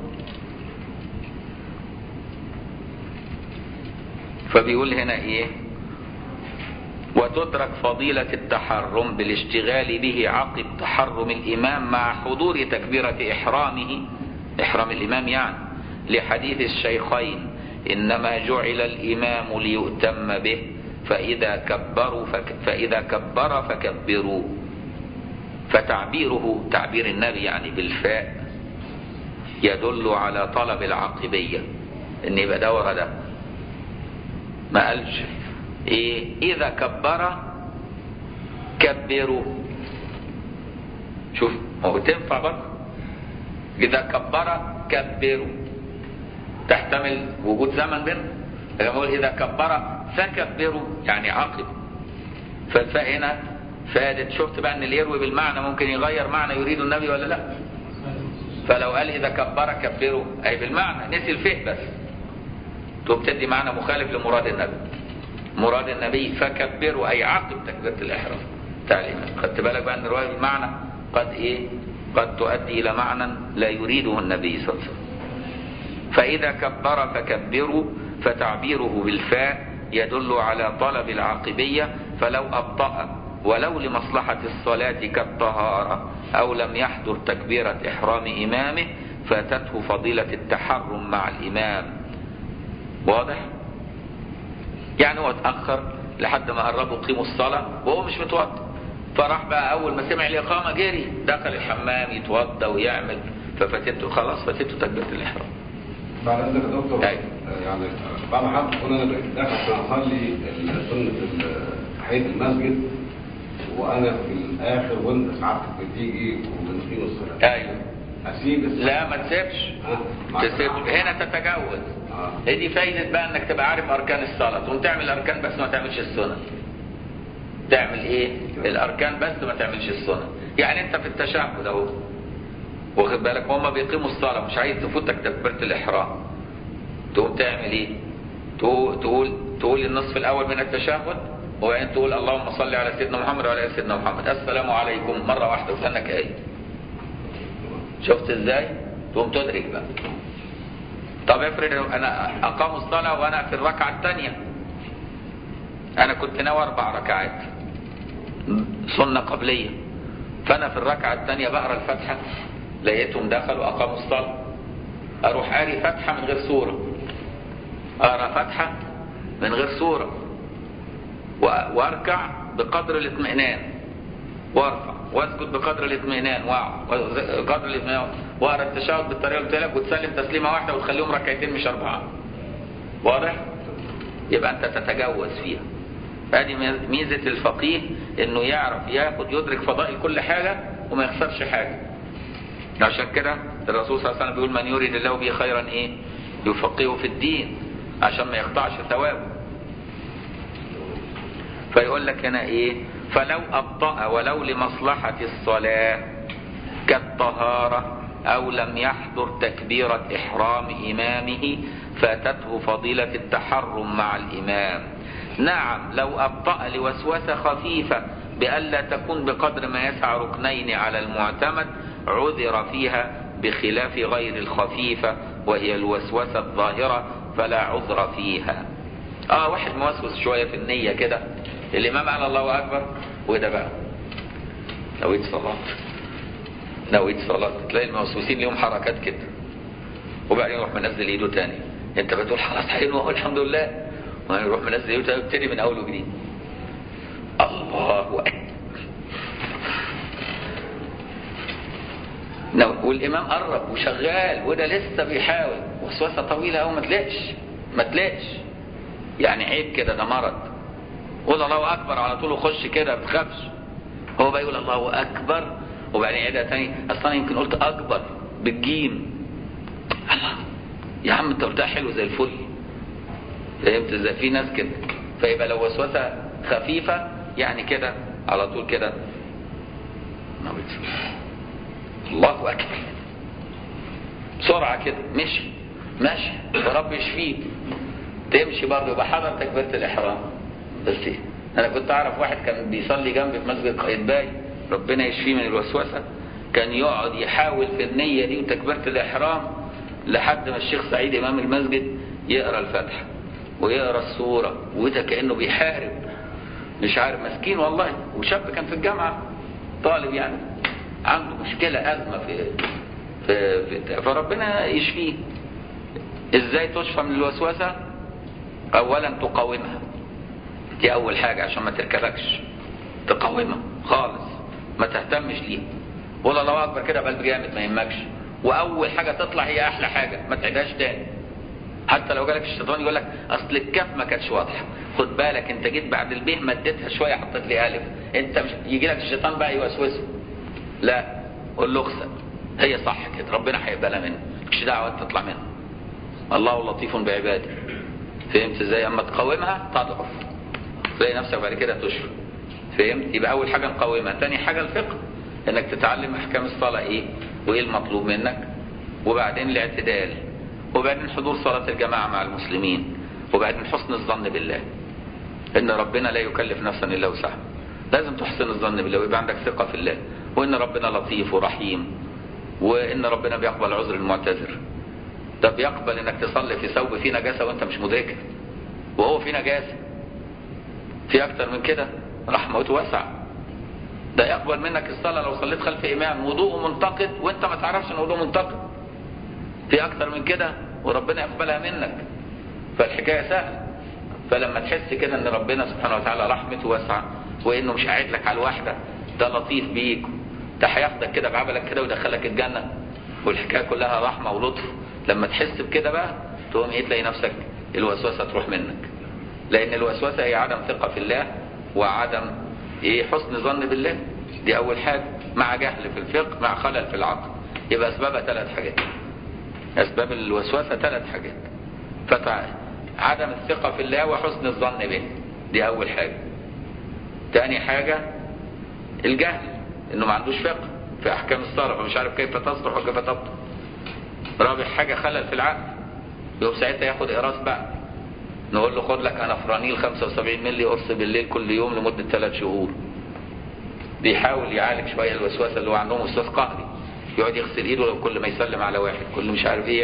فبيقول هنا ايه وتدرك فضيلة التحرم بالاشتغال به عقب تحرم الإمام مع حضور تكبيرة إحرامه إحرام الإمام يعني لحديث الشيخين إنما جعل الإمام ليؤتم به فإذا كبروا فك فإذا كبر فكبروا فتعبيره تعبير النبي يعني بالفاء يدل على طلب العقبية إن يبقى ده ورا ده ما قالش إيه إذا كبر كبروا شوف هو تنفع برضه إذا كبر كبروا تحتمل وجود زمن بينهم لما يقول إذا كبر فكبروا يعني عاقب فالفاء هنا فادت شفت بقى ان اللي يروي بالمعنى ممكن يغير معنى يريد النبي ولا لا فلو قال اذا كبر كبروا اي بالمعنى نسي الفه بس تقوم تدي معنى مخالف لمراد النبي مراد النبي فكبروا اي عقب تكبيره الاحرام بتاع الامام خدت بالك بقى ان الروايه بالمعنى قد ايه قد تؤدي الى معنى لا يريده النبي صلى الله عليه وسلم فاذا كبر فكبروا فتعبيره بالفاء يدل على طلب العاقبيه فلو ابطأ ولو لمصلحة الصلاة كالطهارة أو لم يحضر تكبيرة إحرام إمامه فاتته فضيلة التحرم مع الإمام واضح؟ يعني هو اتأخر لحد ما قربوا قيموا الصلاة وهو مش متوضى فراح بقى أول ما سمع الإقامة جري دخل الحمام يتوضى ويعمل ففاتته خلاص فاتته تكبيرة الإحرام بعد اذنك يا دكتور أيوة. آه، يعني بعد ما حد يكون انا داخل عشان اصلي ال- سنه ال- تحيه المسجد وانا في الاخر وانت ساعتك بتيجي وبنقيم الصلاه أيوه اسيب الصلاة. لا ما تسيبش ها؟ مع تسيب السلامة. هنا تتجاوز آه. هي دي فايدة بقى انك تبقى عارف اركان الصلاة تقوم تعمل الاركان بس ما تعملش السنن تعمل ايه الاركان بس ما تعملش السنن يعني انت في التشهد اهو واخد بالك هما بيقيموا الصلاة مش عايز تفوتك تكبيرة الاحرام تقوم تعمل ايه تقول تقول تقول النصف الاول من التشهد وبعدين تقول اللهم صل على سيدنا محمد وعلى ال سيدنا محمد السلام عليكم مرة واحدة وكانك ايه شفت ازاي تقوم تدرك بقى طب افرض انا اقام الصلاه وانا في الركعه الثانيه انا كنت ناوي اربع ركعات سنه قبليه فانا في الركعه الثانيه بقرا الفاتحه لقيتهم دخلوا اقاموا الصلاه اروح قاري فاتحه من غير سوره اقرا فاتحه من غير سوره و- واركع بقدر الاطمئنان وارفع واسجد بقدر الاطمئنان واقعد بقدر الاطمئنان واقرا التشهد بالطريقه اللي قلت لك وتسلم تسليمه واحده وتخليهم ركعتين مش اربعه واضح يبقى انت تتجوز فيها ادي ميزه الفقيه انه يعرف ياخد يدرك فضائل كل حاجه وما يخسرش حاجه عشان كده الرسول صلى الله عليه وسلم بيقول من يريد الله به خيرا ايه يفقهه في الدين عشان ما يقطعش ثوابه فيقول لك هنا ايه فلو ابطأ ولو لمصلحة الصلاة كالطهارة او لم يحضر تكبيرة احرام امامه فاتته فضيلة التحرم مع الامام نعم لو ابطأ لوسوسة خفيفة بألا تكون بقدر ما يسع ركنين على المعتمد عذر فيها بخلاف غير الخفيفة وهي الوسوسة الظاهرة فلا عذر فيها اه واحد موسوس شوية في النية كده الامام قال الله اكبر وده بقى نويت صلاة نويت صلاة تلاقي الموسوسين ليهم حركات كده وبعدين يروح منزل ايده تاني انت بتقول خلاص حلو اهو الحمد لله وبعدين يروح منزل ايده تاني يبتدي من اول وجديد الله اكبر نو- والامام قرب وشغال وده لسه بيحاول وسوسه طويله قوي ما تلاقش ما تلاقش يعني عيب كده ده مرض قول الله اكبر على طول وخش كده ما تخافش هو بقى يقول الله اكبر وبعدين يعيدها تاني اصل انا يمكن قلت اكبر بالجيم الله يا عم انت قلتها حلو زي الفل فهمت ازاي في ناس كده فيبقى لو وسوسه خفيفه يعني كده على طول كده نويت الله اكبر بسرعه كده مشي ماشي ورب يشفيه تمشي برضه يبقى حضر تكبيره الاحرام بس إيه؟ انا كنت اعرف واحد كان بيصلي جنبي في مسجد قايتباي ربنا يشفيه من الوسوسه كان يقعد يحاول في النيه دي وتكبيره الاحرام لحد ما الشيخ سعيد امام المسجد يقرا الفاتحه ويقرا السوره وده كانه بيحارب مش عارف مسكين والله وشاب كان في الجامعه طالب يعني عنده مشكله ازمه في في, في فربنا يشفيه ازاي تشفى من الوسوسه اولا تقاومها دي اول حاجه عشان ما تركبكش تقاومها خالص ما تهتمش ليها قول الله اكبر كده بقلب جامد ما يهمكش واول حاجه تطلع هي احلى حاجه ما تعيدهاش تاني حتى لو جالك الشيطان يقول لك اصل الكاف ما كانتش واضحه خد بالك انت جيت بعد البيه مديتها شويه حطيت لي الف انت مش يجي لك الشيطان بقى يوسوسه لا قول له اخسأ هي صح كده ربنا هيقبلها منك مش دعوه انت تطلع منها الله لطيف بعباده فهمت ازاي اما تقاومها تضعف تلاقي نفسك بعد كده تشفى فهمت يبقى اول حاجه نقاومها تاني حاجه الفقه انك تتعلم احكام الصلاه ايه وايه المطلوب منك وبعدين الاعتدال وبعدين حضور صلاه الجماعه مع المسلمين وبعدين حسن الظن بالله ان ربنا لا يكلف نفسا الا وسعها لازم تحسن الظن بالله ويبقى عندك ثقه في الله وان ربنا لطيف ورحيم وان ربنا بيقبل عذر المعتذر ده بيقبل انك تصلي في ثوب فيه نجاسه وانت مش مدركها وهو فيه نجاسه في اكتر من كده رحمته واسعه ده يقبل منك الصلاه لو صليت خلف امام وضوءه منتقد وانت ما تعرفش ان وضوءه منتقد في اكتر من كده وربنا يقبلها منك فالحكايه سهله فلما تحس كده ان ربنا سبحانه وتعالى رحمته واسعه وانه مش قاعد لك على الواحده ده لطيف بيك ده هياخدك كده بعملك كده ويدخلك الجنه والحكايه كلها رحمه ولطف لما تحس بكده بقى تقوم ايه تلاقي نفسك الوسوسه تروح منك لان الوسوسه هي عدم ثقه في الله وعدم ايه حسن ظن بالله دي اول حاجه مع جهل في الفقه مع خلل في العقل يبقى اسبابها ثلاث حاجات اسباب الوسوسه ثلاث حاجات فتع عدم الثقه في الله وحسن الظن به دي اول حاجه تاني حاجه الجهل انه ما عندوش فقه في احكام الصرف ومش عارف كيف تصلح وكيف تبطل رابع حاجه خلل في العقل يقوم ساعتها ياخد قراص بقى نقول له خد لك انافرانيل 75 مللي قرص بالليل كل يوم لمده ثلاث شهور بيحاول يعالج شويه الوسوسه اللي هو عندهم وسواس قهري يقعد يغسل ايده لو كل ما يسلم على واحد كل مش عارف ايه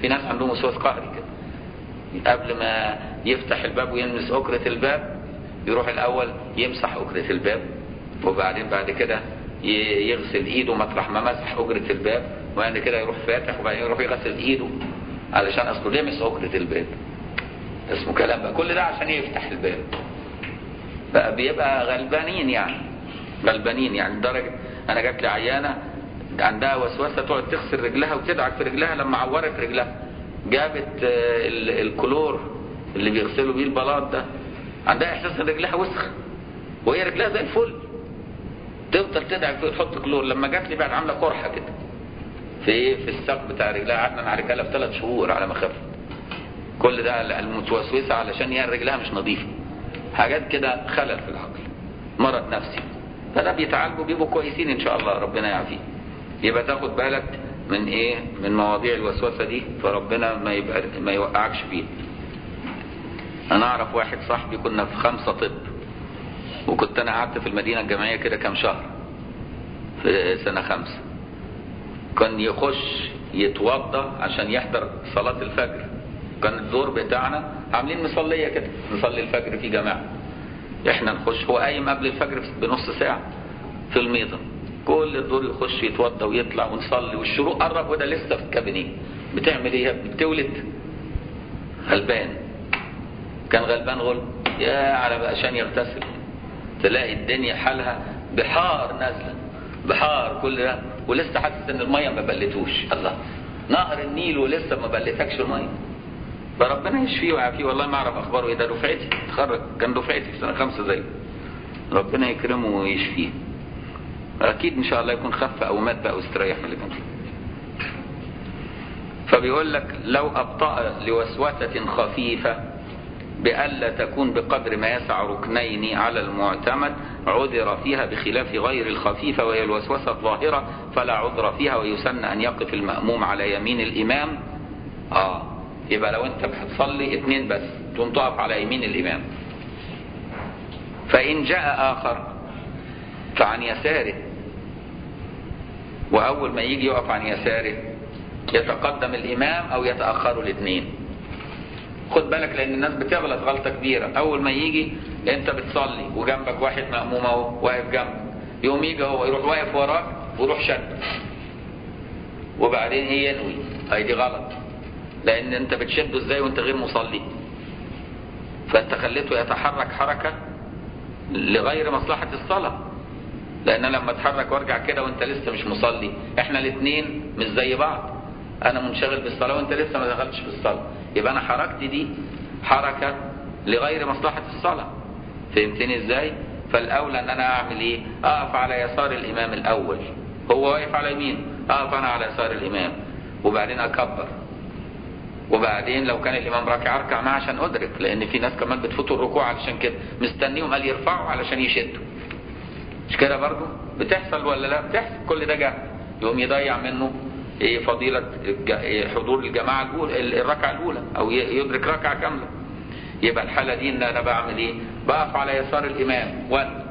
في ناس عندهم وسواس قهري كده قبل ما يفتح الباب ويلمس أكرة الباب يروح الأول يمسح أكرة الباب وبعدين بعد كده ي- يغسل ايده مطرح ما مسح أكرة الباب وبعد كده يروح فاتح وبعدين يروح يغسل ايده علشان اصله لمس أكرة الباب اسمه كلام بقى كل ده عشان يفتح الباب بقى بيبقى غلبانين يعني غلبانين يعني لدرجة انا جات لي عيانة عندها وسوسة تقعد تغسل رجلها وتدعك في رجلها لما عورت رجلها جابت آه، ال- الكلور اللي بيغسلوا بيه البلاط ده عندها احساس ان رجلها وسخ وهي رجلها زي الفل تفضل تدعك فيه تحط كلور لما جات لي بعد عامله قرحه كده في ايه في الساق بتاع رجلها قعدنا نعالجها لها في ثلاث شهور على ما خفت كل ده المتوسوسه علشان هي رجلها مش نظيفه حاجات كده خلل في العقل مرض نفسي فده بيتعالجوا بيبقوا كويسين ان شاء الله ربنا يعافيه يبقى تاخد بالك من ايه من مواضيع الوسوسه دي فربنا ما يبقى ما يوقعكش فيها انا اعرف واحد صاحبي كنا في خمسه طب وكنت انا قعدت في المدينه الجامعيه كده كام شهر في سنه خمسه كان يخش يتوضا عشان يحضر صلاه الفجر كان الدور بتاعنا عاملين مصليه كده نصلي الفجر في جماعه احنا نخش هو قايم قبل الفجر بنص ساعه في الميضه كل الدور يخش يتوضا ويطلع ونصلي والشروق قرب وده لسه في الكابينيه بتعمل ايه يا ابني؟ بتولد غلبان كان غلبان غلب يا على بقى عشان يغتسل تلاقي الدنيا حالها بحار نازله بحار كل ده ولسه حاسس ان الميه ما بلتوش الله نهر النيل ولسه ما بلتكش الميه فربنا يشفيه ويعافيه والله ما اعرف اخباره ايه ده دفعتي اتخرج كان دفعتي في سنه خمسه زيه ربنا يكرمه ويشفيه اكيد ان شاء الله يكون خف او مات بقى واستريح من اللي كان فيه فبيقول لك لو ابطا لوسوسه خفيفه بألا تكون بقدر ما يسع ركنين على المعتمد عذر فيها بخلاف غير الخفيفة وهي الوسوسة الظاهرة فلا عذر فيها ويسن أن يقف المأموم على يمين الإمام آه يبقى لو أنت بتصلي اتنين بس تقوم تقف على يمين الإمام فإن جاء آخر فعن يساره وأول ما يجي يقف عن يساره يتقدم الإمام أو يتأخر الاثنين خد بالك لان الناس بتغلط غلطه كبيره اول ما يجي انت بتصلي وجنبك واحد مأموم اهو واقف جنبك يقوم يجي هو يروح واقف وراك ويروح شد وبعدين ايه ينوي هي دي غلط لان انت بتشده ازاي وانت غير مصلي فانت خليته يتحرك حركه لغير مصلحه الصلاه لان أنا لما اتحرك وارجع كده وانت لسه مش مصلي احنا الاثنين مش زي بعض انا منشغل بالصلاه وانت لسه ما دخلتش في الصلاه يبقى انا حركتي دي حركه لغير مصلحه الصلاه فهمتني ازاي فالاولى ان انا اعمل ايه اقف على يسار الامام الاول هو واقف على يمين اقف انا على يسار الامام وبعدين اكبر وبعدين لو كان الامام راكع اركع معاه عشان ادرك لان في ناس كمان بتفوتوا الركوع علشان كده مستنيهم قال يرفعوا علشان يشدوا مش كده برضه بتحصل ولا لا بتحصل كل ده جهل يقوم يضيع منه ايه فضيلة الج- إيه حضور الجماعة الأولى ال- الركعة الأولى أو ي- يدرك ركعة كاملة يبقى الحالة دي إن أنا بعمل إيه؟ بقف على يسار الإمام وأنا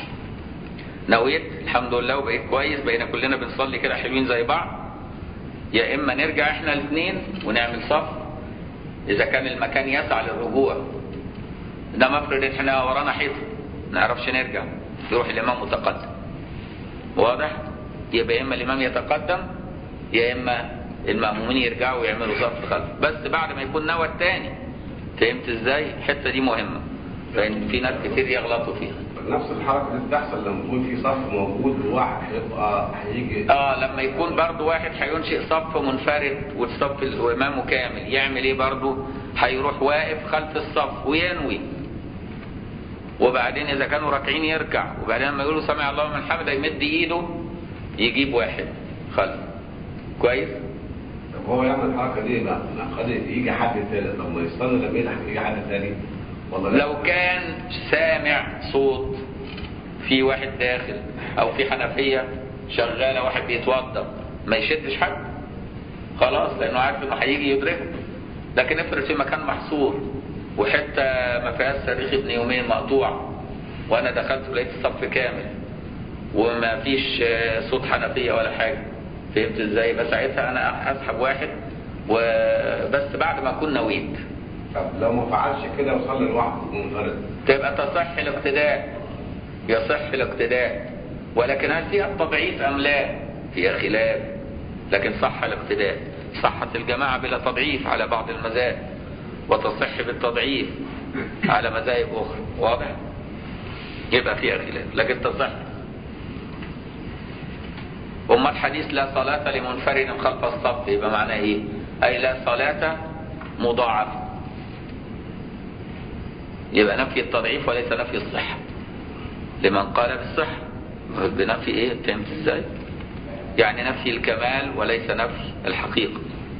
نويت الحمد لله وبقيت كويس بقينا كلنا بنصلي كده حلوين زي بعض يا إما نرجع إحنا الاثنين ونعمل صف إذا كان المكان يسع للرجوع ده افرض إحنا ورانا حيطة ما نعرفش نرجع يروح الإمام متقدم واضح؟ يبقى يا إما الإمام يتقدم يا اما المأمومين يرجعوا ويعملوا صف خلف بس بعد ما يكون نوى التاني فهمت ازاي الحته دي مهمه لان في ناس كتير يغلطوا فيها نفس الحركه دي بتحصل لما يكون في صف موجود وواحد هيبقى هيجي اه لما يكون برضو واحد هينشئ صف منفرد والصف اللي امامه كامل يعمل ايه برضو هيروح واقف خلف الصف وينوي وبعدين اذا كانوا راكعين يركع وبعدين لما يقولوا سمع الله من حمده يمد ايده يجيب واحد خلف كويس طب هو يعمل الحركه دي بقى خلي يجي حد تاني طب ما يستنى لما يلحق يجي حد تاني ولا لا؟ لو كان سامع صوت في واحد داخل او في حنفيه شغاله واحد بيتوضا ما يشدش حد خلاص لانه عارف انه هيجي يدركه لكن افرض في مكان محصور وحته ما فيهاش صريخ ابن يومين مقطوع وانا دخلت ولقيت الصف كامل وما فيش آه، صوت حنفيه ولا حاجه فهمت ازاي يبقى ساعتها انا اسحب واحد وبس بعد ما اكون نويت طب لو ما فعلش كده وصلي لوحده منفرد تبقى تصح الاقتداء يصح الاقتداء ولكن هل فيها التضعيف ام لا فيها خلاف لكن صح الاقتداء صحت الجماعة بلا تضعيف على بعض المذاهب وتصح بالتضعيف على مذاهب اخرى واضح يبقى فيها خلاف لكن تصح امال حديث لا صلاة لمنفرد خلف الصف يبقى معناه ايه اي لا صلاة مضاعفة يبقى نفي التضعيف وليس نفي الصحة لمن قال بالصحة بنفي ايه فهمت ازاي يعني نفي الكمال وليس نفي الحقيقة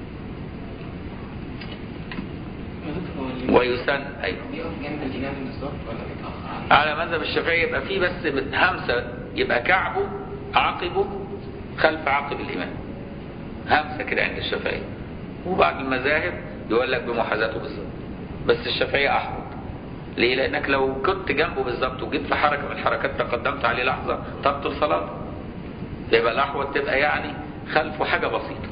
ويسن ايوه بيقف جنب الإمام بالظبط ولا بيتأخر عنه؟ على مذهب الشافعي يبقى فيه بس همسة يبقى كعبه عقبه خلف عقب الإمام همسة كده عند الشافعي وبعض المذاهب يقول لك بمحاذاته بالظبط بس الشافعي أحوط ليه؟ لأنك لو كنت جنبه بالظبط وجيت في حركة من الحركات تقدمت عليه لحظة تبطل صلاته يبقى الأحوط تبقى يعني خلفه حاجة بسيطة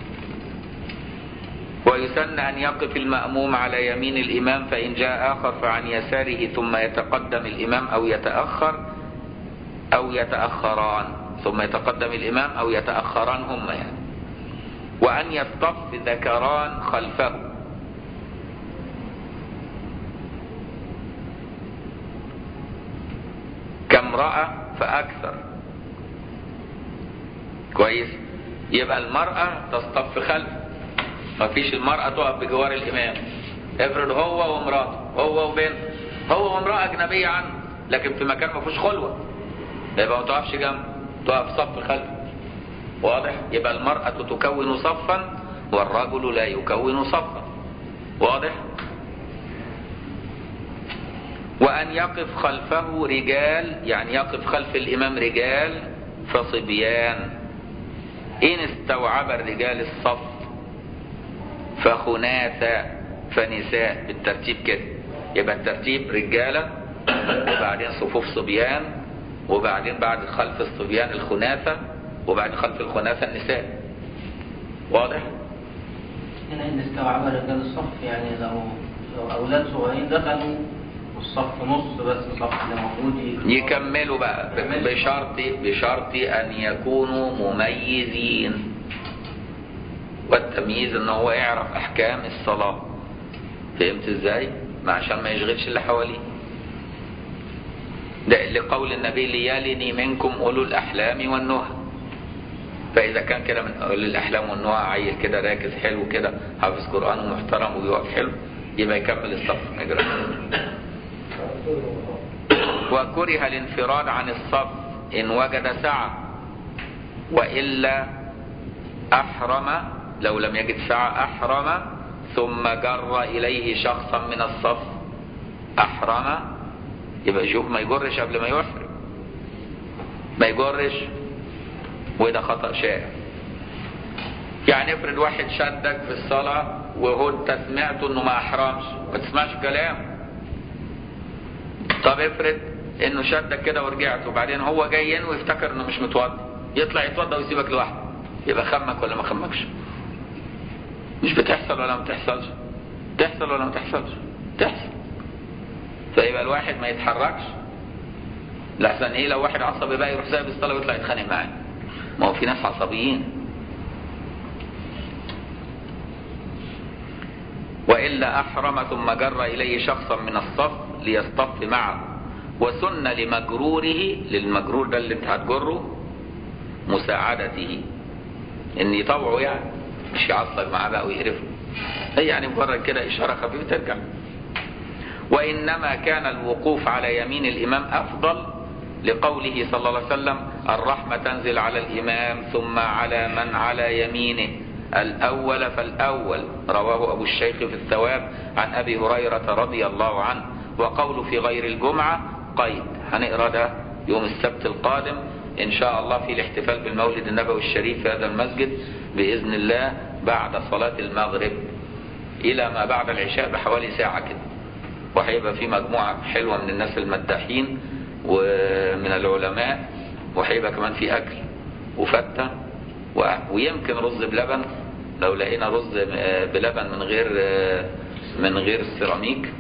ويسن أن يقف المأموم على يمين الإمام فإن جاء آخر فعن يساره ثم يتقدم الإمام أو يتأخر أو يتأخران ثم يتقدم الإمام أو يتأخران هم يعني وأن يصطف ذكران خلفه كامرأة فأكثر كويس يبقى المرأة تصطف خلفه ما فيش المرأة تقف بجوار الإمام افرض هو ومراته هو وبنت هو وامرأة أجنبية عنه لكن في مكان ما فيهوش خلوة يبقى ما تقفش جنبه تقف صف خلفه واضح يبقى المرأة تكون صفا والرجل لا يكون صفا واضح وأن يقف خلفه رجال يعني يقف خلف الإمام رجال فصبيان إن استوعب الرجال الصف فخناثة فنساء بالترتيب كده يبقى الترتيب رجالة وبعدين صفوف صبيان وبعدين بعد خلف الصبيان الخناثة وبعد خلف الخناثة النساء واضح؟ هنا إن استوعب رجال الصف يعني لو لو أولاد صغيرين دخلوا والصف نص بس الصف اللي موجود يكملوا بقى ب- بشرط بشرط أن يكونوا مميزين والتمييز ان هو يعرف احكام الصلاة فهمت ازاي ما عشان ما يشغلش اللي حواليه ده لقول النبي ليالني منكم اولو الاحلام والنهى فاذا كان كده من اولو الاحلام والنهى عيل كده راكز حلو كده حافظ قران ومحترم وبيقف حلو يبقى يكمل الصف ما يجراش وكره الانفراد عن الصف ان وجد سعه والا احرم لو لم يجد سعة أحرم ثم جر إليه شخصا من الصف أحرم يبقى يشوف ما يجرش قبل ما يحرم ما يجرش وده خطأ شائع يعني افرض واحد شدك في الصلاة وهو انت سمعته انه ما احرمش ما تسمعش كلام طب افرض انه شدك كده ورجعت وبعدين هو جاي ينوي ويفتكر انه مش متوضي يطلع يتوضى ويسيبك لوحدك يبقى خمك ولا ما خمكش مش بتحصل ولا ما بتحصلش تحصل ولا ما تحصلش تحصل فيبقى الواحد ما يتحركش لحسن ايه لو واحد عصبي بقى يروح سايب الصلاه ويطلع يتخانق معاه ما هو في ناس عصبيين والا احرم ثم جر اليه شخصا من الصف ليصطف معه وسن لمجروره للمجرور ده اللي انت هتجره مساعدته ان يطوعه يعني مش يعصب معاه بقى ويقرفه هي يعني مجرد كده اشاره خفيفه ترجع وانما كان الوقوف على يمين الامام افضل لقوله صلى الله عليه وسلم الرحمه تنزل على الامام ثم على من على يمينه الاول فالاول رواه ابو الشيخ في الثواب عن ابي هريره رضي الله عنه وقول في غير الجمعه قيد هنقرا ده يوم السبت القادم ان شاء الله في الاحتفال بالمولد النبوي الشريف في هذا المسجد باذن الله بعد صلاه المغرب الى ما بعد العشاء بحوالي ساعه كده وهيبقى في مجموعه حلوه من الناس المداحين ومن العلماء وهيبقى كمان في اكل وفته و- ويمكن رز بلبن لو لقينا رز آه، بلبن من غير آه، من غير السيراميك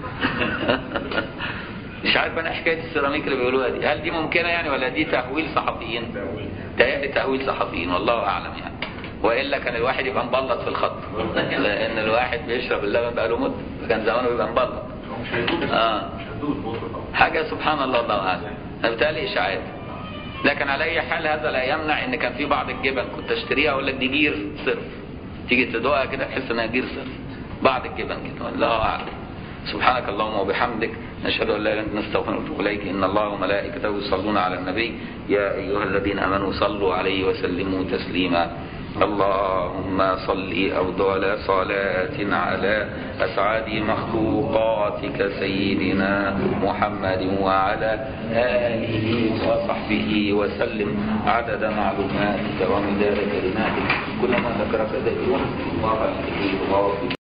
مش عارف انا حكايه السيراميك اللي بيقولوها دي هل دي ممكنه يعني ولا دي تهويل صحفيين تهيألي تهويل صحفيين والله اعلم يعني والا كان الواحد يبقى مبلط في الخط لان الواحد بيشرب اللبن بقاله مده كان زمانه بيبقى مبلط مش هيدوب اه مش هيدوب الموتور طبعا حاجه سبحان الله الله اعلم انا بتهيألي اشاعات لكن على اي حال هذا لا يمنع ان كان في بعض الجبن كنت اشتريها اقول لك دي جير صرف تيجي تدوقها كده تحس انها جير صرف بعض الجبن كده الله اعلم سبحانك اللهم وبحمدك نشهد ان لا اله الا انت نستغفرك ونتوب اليك ان الله وملائكته يصلون على النبي يا ايها الذين امنوا صلوا عليه وسلموا تسليما اللهم صل أفضل صلاة على أسعد مخلوقاتك سيدنا محمد وعلى آله وصحبه وسلم عدد معلوماتك ومداد كلماتك كلما ذكرك ذكرك وقال الله